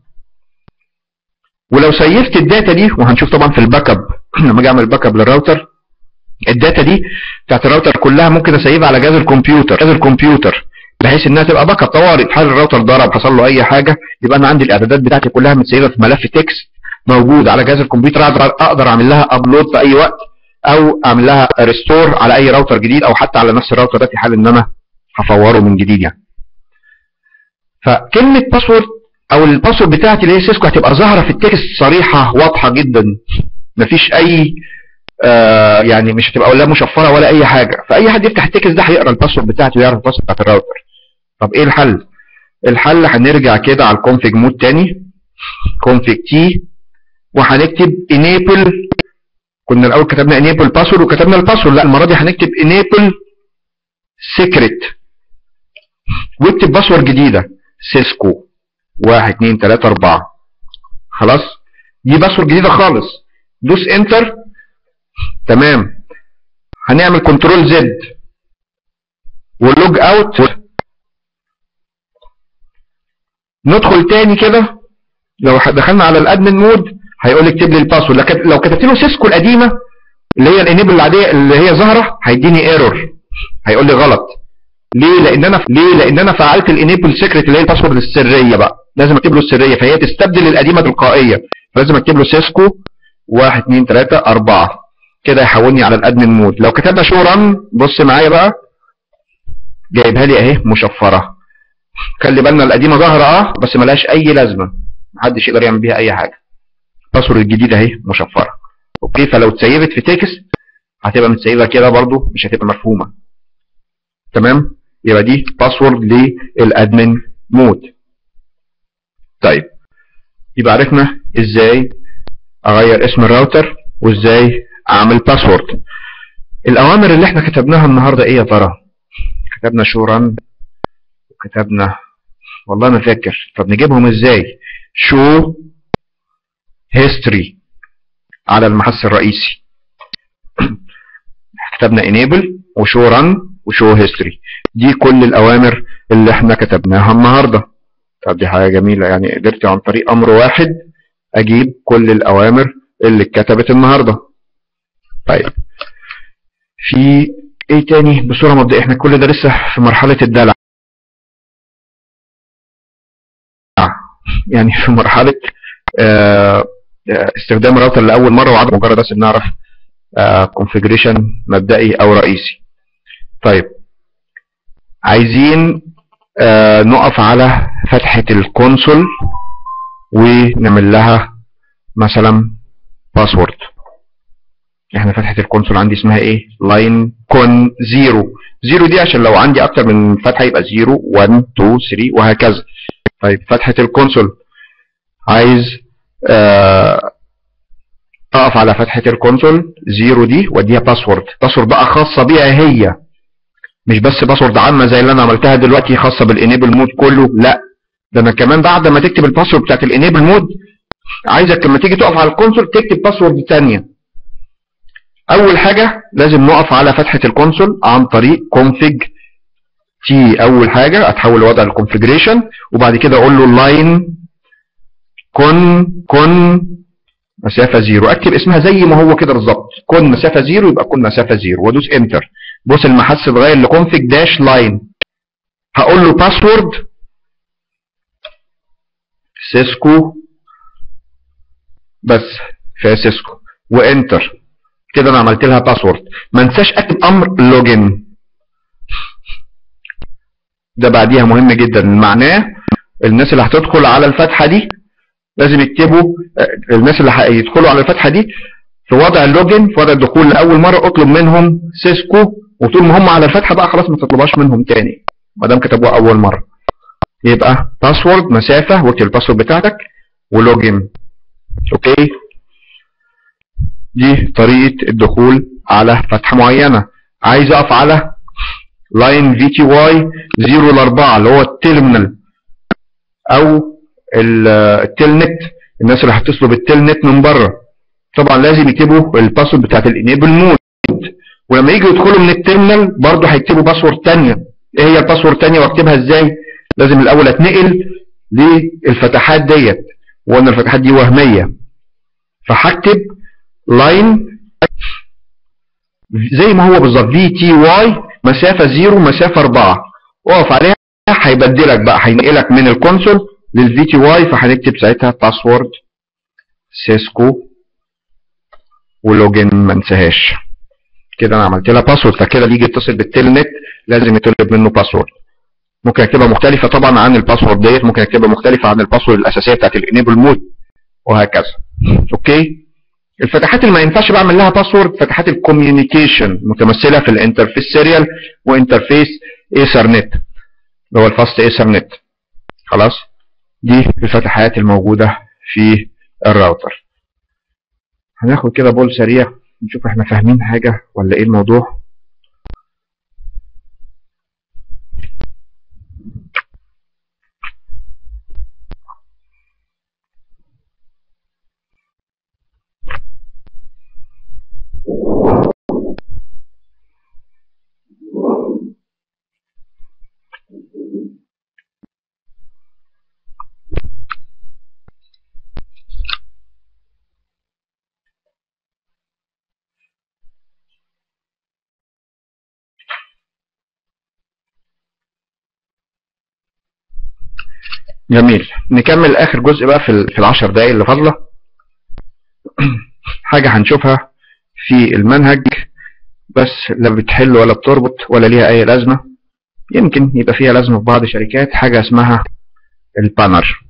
ولو سيفت الداتا دي وهنشوف طبعا في الباك اب لما اجي اعمل باك اب للراوتر الداتا دي بتاعت الراوتر كلها ممكن اسيبها على جهاز الكمبيوتر جهاز الكمبيوتر بحيث انها تبقى باك اب طوارئ حال الراوتر ضرب حصل له اي حاجه يبقى انا عندي الاعدادات بتاعتي كلها متسيبه في ملف تكست موجود على جهاز الكمبيوتر اقدر اقدر اعمل لها ابلود في اي وقت او اعمل لها ريستور على اي راوتر جديد او حتى على نفس الراوتر ده في حال ان انا هفوره من جديد يعني فكلمه باسورد او الباسورد بتاعتي اللي هي سيسكو هتبقى ظاهره في التكست صريحه واضحه جدا مفيش اي آه يعني مش هتبقى ولا مشفره ولا اي حاجه فاي حد يفتح التكست ده هيقرا الباسورد بتاعتي ويعرف الباسورد بتاعت الراوتر طب ايه الحل الحل هنرجع كده على الكونفج مود تاني config تي وهنكتب enable كنا الاول كتبنا enable password وكتبنا الباسورد لا المره دي هنكتب enable secret واكتب باسورد جديده سيسكو 1 2 3 4 خلاص دي باسورد جديده خالص دوس انتر تمام هنعمل كنترول زد ولوج اوت ندخل تاني كده لو دخلنا على الادمن مود هيقول لي اكتب لي الباسورد لو كتبت له سيسكو القديمه اللي هي الانيبل العاديه اللي هي ظاهره هيديني ايرور هيقول لي غلط ليه لان انا ليه لان انا فعلت الانيبل سيكريت اللي هي الباسورد السريه بقى لازم اكتب له السريه فهي تستبدل القديمه تلقائيا فلازم اكتب له سيسكو 1 2 3 4 كده يحولني على الادمن مود لو كتبنا شو رن بص معايا بقى جايبها لي اهي مشفره خلي بالنا القديمه ظاهره اه بس ملهاش اي لازمه محدش يقدر يعمل بيها اي حاجه الباسورد الجديده اهي مشفره اوكي فلو اتسيبت في تكست هتبقى متسيبه كده برضو مش هتبقى مفهومه تمام يبقى دي باسورد للادمن مود طيب يبقى عرفنا ازاي اغير اسم الراوتر وازاي اعمل باسورد الاوامر اللي احنا كتبناها النهارده ايه يا ترى كتبنا شو رن وكتبنا والله ما فاكر طب نجيبهم ازاي شو هيستوري على المحس الرئيسي كتبنا enable وشو رن وشو هيستوري دي كل الاوامر اللي احنا كتبناها النهارده طب دي حاجه جميله يعني قدرت عن طريق امر واحد اجيب كل الاوامر اللي اتكتبت النهارده طيب في ايه تاني بصوره مبدئيه احنا كل ده لسه في مرحله الدلع يعني في مرحله آه استخدام الراوتر لاول مره وعدم مجرد بس نعرف كونفيجريشن مبدئي او رئيسي طيب عايزين آه نقف على فتحة الكونسول ونعمل لها مثلا باسورد احنا فتحة الكونسول عندي اسمها ايه لاين كون زيرو زيرو دي عشان لو عندي اكتر من فتحة يبقى زيرو 1 2 3 وهكذا طيب فتحة الكونسول عايز آه اقف على فتحة الكونسول زيرو دي واديها باسورد باسورد بقى خاصة بيها هي مش بس باسورد عامة زي اللي انا عملتها دلوقتي خاصة بالانيبل مود كله لا ده انا كمان بعد ما تكتب الباسورد بتاعت الانيبل مود عايزك لما تيجي تقف على الكونسول تكتب باسورد تانية اول حاجة لازم نقف على فتحة الكونسول عن طريق config تي اول حاجة اتحول لوضع الكونفيجريشن وبعد كده اقول له لاين كون كون مسافة زيرو اكتب اسمها زي ما هو كده بالظبط كون مسافة زيرو يبقى كون مسافة زيرو وادوس انتر بص المحس اتغير لكونفج داش لاين هقول له باسورد سيسكو بس فيها سيسكو وانتر كده انا عملت لها باسورد ما انساش اكتب امر لوجن ده بعديها مهم جدا معناه الناس اللي هتدخل على الفتحه دي لازم يكتبوا الناس اللي هيدخلوا على الفتحه دي في وضع اللوجن في وضع الدخول لاول مره اطلب منهم سيسكو وطول ما هم على الفتحه بقى خلاص ما تطلبهاش منهم تاني ما دام كتبوها اول مره يبقى باسورد مسافه واكتب الباسورد بتاعتك ولوجن اوكي دي طريقه الدخول على فتحه معينه عايز اقف على لاين في تي واي 0 ل 4 اللي هو التيرمينال او التيلنت الناس اللي هتصلوا بالتيلنت من بره طبعا لازم يكتبوا الباسورد بتاعت الانيبل مود ولما يجوا يدخلوا من التيرمينال برضه هيكتبوا باسورد ثانيه ايه هي الباسورد الثانيه واكتبها ازاي لازم الاول اتنقل للفتحات ديت وان الفتحات دي وهميه فهكتب لاين زي ما هو بالظبط في تي واي مسافه 0 مسافه 4 اقف عليها هيبدلك بقى هينقلك من الكونسول للفي تي واي فهنكتب ساعتها باسورد سيسكو ولوجن ما انساهاش كده انا عملت لها باسورد فكده اللي يجي يتصل بالتلنت لازم يطلب منه باسورد ممكن اكتبها مختلفه طبعا عن الباسورد ديت ممكن اكتبها مختلفه عن الباسورد الاساسيه بتاعت الانيبل مود وهكذا اوكي الفتحات اللي ما ينفعش بعمل لها باسورد فتحات الكوميونيكيشن متمثله في الانترفيس سيريال وانترفيس ايثرنت اللي هو الفاست ايثرنت خلاص دي الفتحات الموجوده في الراوتر هناخد كده بول سريع نشوف احنا فاهمين حاجه ولا ايه الموضوع جميل نكمل اخر جزء بقى في في العشر دقايق اللي فاضله حاجه هنشوفها في المنهج بس لا بتحل ولا بتربط ولا ليها اي لازمه يمكن يبقى فيها لازمه في بعض الشركات حاجه اسمها البانر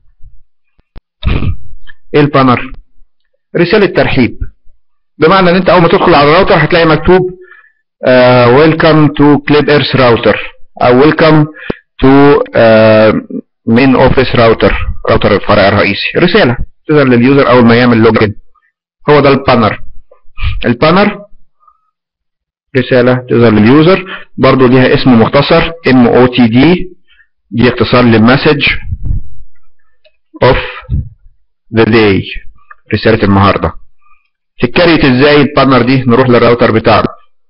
ايه البانر رساله ترحيب بمعنى ان انت اول ما تدخل على الراوتر هتلاقي مكتوب ويلكم تو كليب ايرث راوتر او ويلكم تو مين اوفيس راوتر راوتر الفرع الرئيسي رساله تظهر لليوزر اول ما يعمل لوجن هو ده البانر البانر رساله تظهر لليوزر برضو ليها اسم مختصر ام او تي دي دي اختصار للمسج اوف ذا داي رساله النهارده تتكريت ازاي البانر دي نروح للراوتر بتاعنا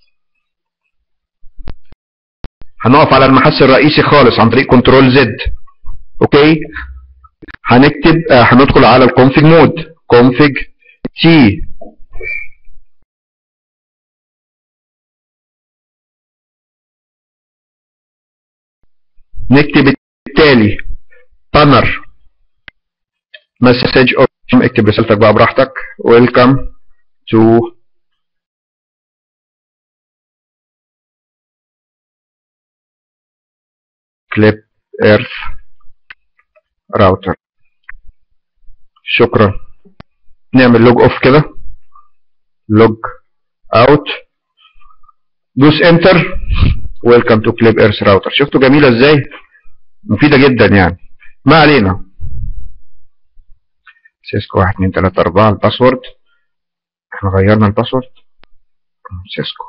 هنقف على المحس الرئيسي خالص عن طريق كنترول زد اوكي هنكتب آه هندخل على الكونفيج مود config تي نكتب التالي banner message of اكتب رسالتك بقى براحتك welcome to clip earth router شكرا نعمل لوج اوف كده لوج اوت دوس انتر ويلكم تو كليب ايرث راوتر شفتوا جميله ازاي مفيده جدا يعني ما علينا سيسكو 1 2 3 4 الباسورد احنا غيرنا الباسورد سيسكو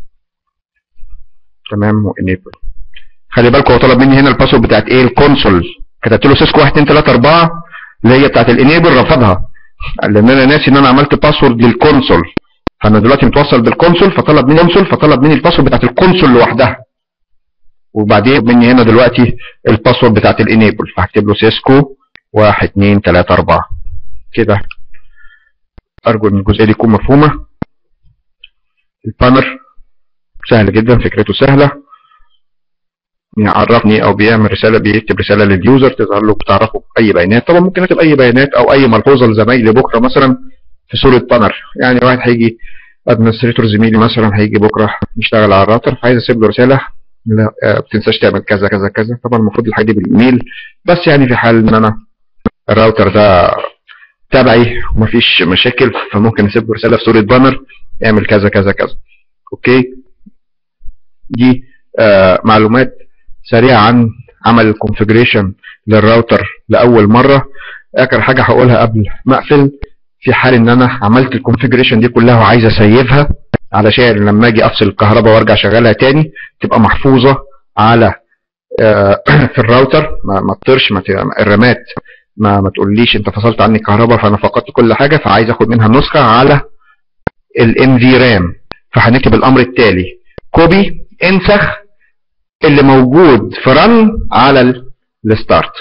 تمام وانيبل خلي بالكم هو طلب مني هنا الباسورد بتاعت ايه الكونسول كتبت له سيسكو 1 2 3 4 اللي هي بتاعت الانيبل رفضها لان انا ناسي ان انا عملت باسورد للكونسول فانا دلوقتي متوصل بالكونسول فطلب مني كونسول فطلب مني الباسورد بتاعت الكونسول لوحدها وبعدين مني هنا دلوقتي الباسورد بتاعت الانيبل فهكتب له سيسكو 1 2 3 4 كده ارجو ان الجزئيه دي تكون مفهومه البانر سهل جدا فكرته سهله يعرفني او بيعمل رساله بيكتب رساله لليوزر تظهر له بتعرفه اي بيانات طبعا ممكن اكتب اي بيانات او اي ملحوظه لزمايلي بكره مثلا في صوره بانر يعني واحد هيجي ادمنستريتور زميلي مثلا هيجي بكره يشتغل على الراوتر فعايز اسيب له رساله لا ما تنساش تعمل كذا كذا كذا طبعا المفروض الحاجه دي بالايميل بس يعني في حال ان انا الراوتر ده تبعي ومفيش مشاكل فممكن اسيب له رساله في صوره بانر اعمل كذا كذا كذا اوكي دي آه معلومات سريعه عن عمل الكونفجريشن للراوتر لاول مره اخر حاجه هقولها قبل ما اقفل في حال ان انا عملت الكونفجريشن دي كلها وعايز اسيفها علشان لما اجي افصل الكهرباء وارجع اشغلها تاني تبقى محفوظه على آه في الراوتر ما ما تطرش ما الرامات ما ما تقوليش انت فصلت عني الكهرباء فانا فقدت كل حاجه فعايز اخد منها نسخه على الام في رام فهنكتب الامر التالي كوبي انسخ اللي موجود في رن على الستارت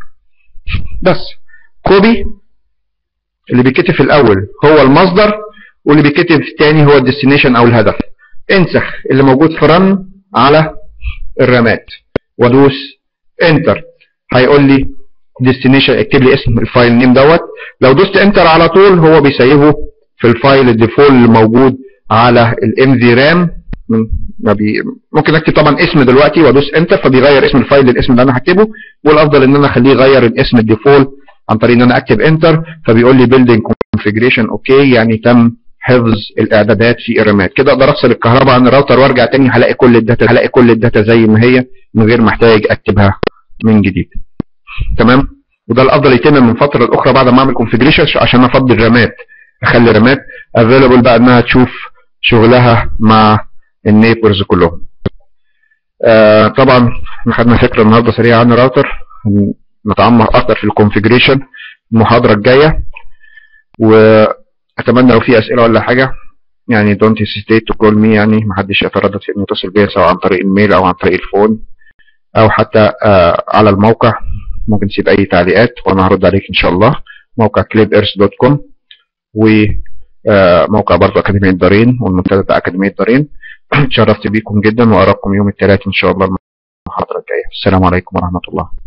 بس كوبي اللي بيتكتب في الاول هو المصدر واللي بيتكتب في الثاني هو الديستنيشن او الهدف انسخ اللي موجود في رن على الرامات وادوس انتر هيقول لي ديستنيشن اكتب لي اسم الفايل نيم دوت لو دوست انتر على طول هو بيسيبه في الفايل الديفول اللي موجود على الام في رام ما بي... ممكن اكتب طبعا اسم دلوقتي وادوس انتر فبيغير اسم الفايل للاسم اللي انا هكتبه والافضل ان انا اخليه يغير الاسم الديفول عن طريق ان انا اكتب انتر فبيقول لي بيلدينج كونفيجريشن اوكي يعني تم حفظ الاعدادات في الرامات كده اقدر افصل الكهرباء عن الراوتر وارجع تاني هلاقي كل الداتا هلاقي كل الداتا زي ما هي من غير ما احتاج اكتبها من جديد تمام وده الافضل يتم من فتره لاخرى بعد ما اعمل كونفيجريشن عشان افضي الرامات اخلي الرامات افيلبل بقى انها تشوف شغلها مع النيبرز كلهم آه طبعا احنا خدنا فكره النهارده سريعه عن الراوتر نتعمق اكتر في الكونفيجريشن المحاضره الجايه واتمنى لو في اسئله ولا حاجه يعني don't hesitate to call me يعني محدش يتردد في انه يتصل بيا سواء عن طريق الميل او عن طريق الفون او حتى آه على الموقع ممكن تسيب اي تعليقات وانا هرد عليك ان شاء الله موقع clipers.com وموقع برضه اكاديميه دارين والمنتدى بتاع اكاديميه دارين اتشرفت بيكم جدا واراكم يوم الثلاث ان شاء الله المحاضره الجايه السلام عليكم ورحمه الله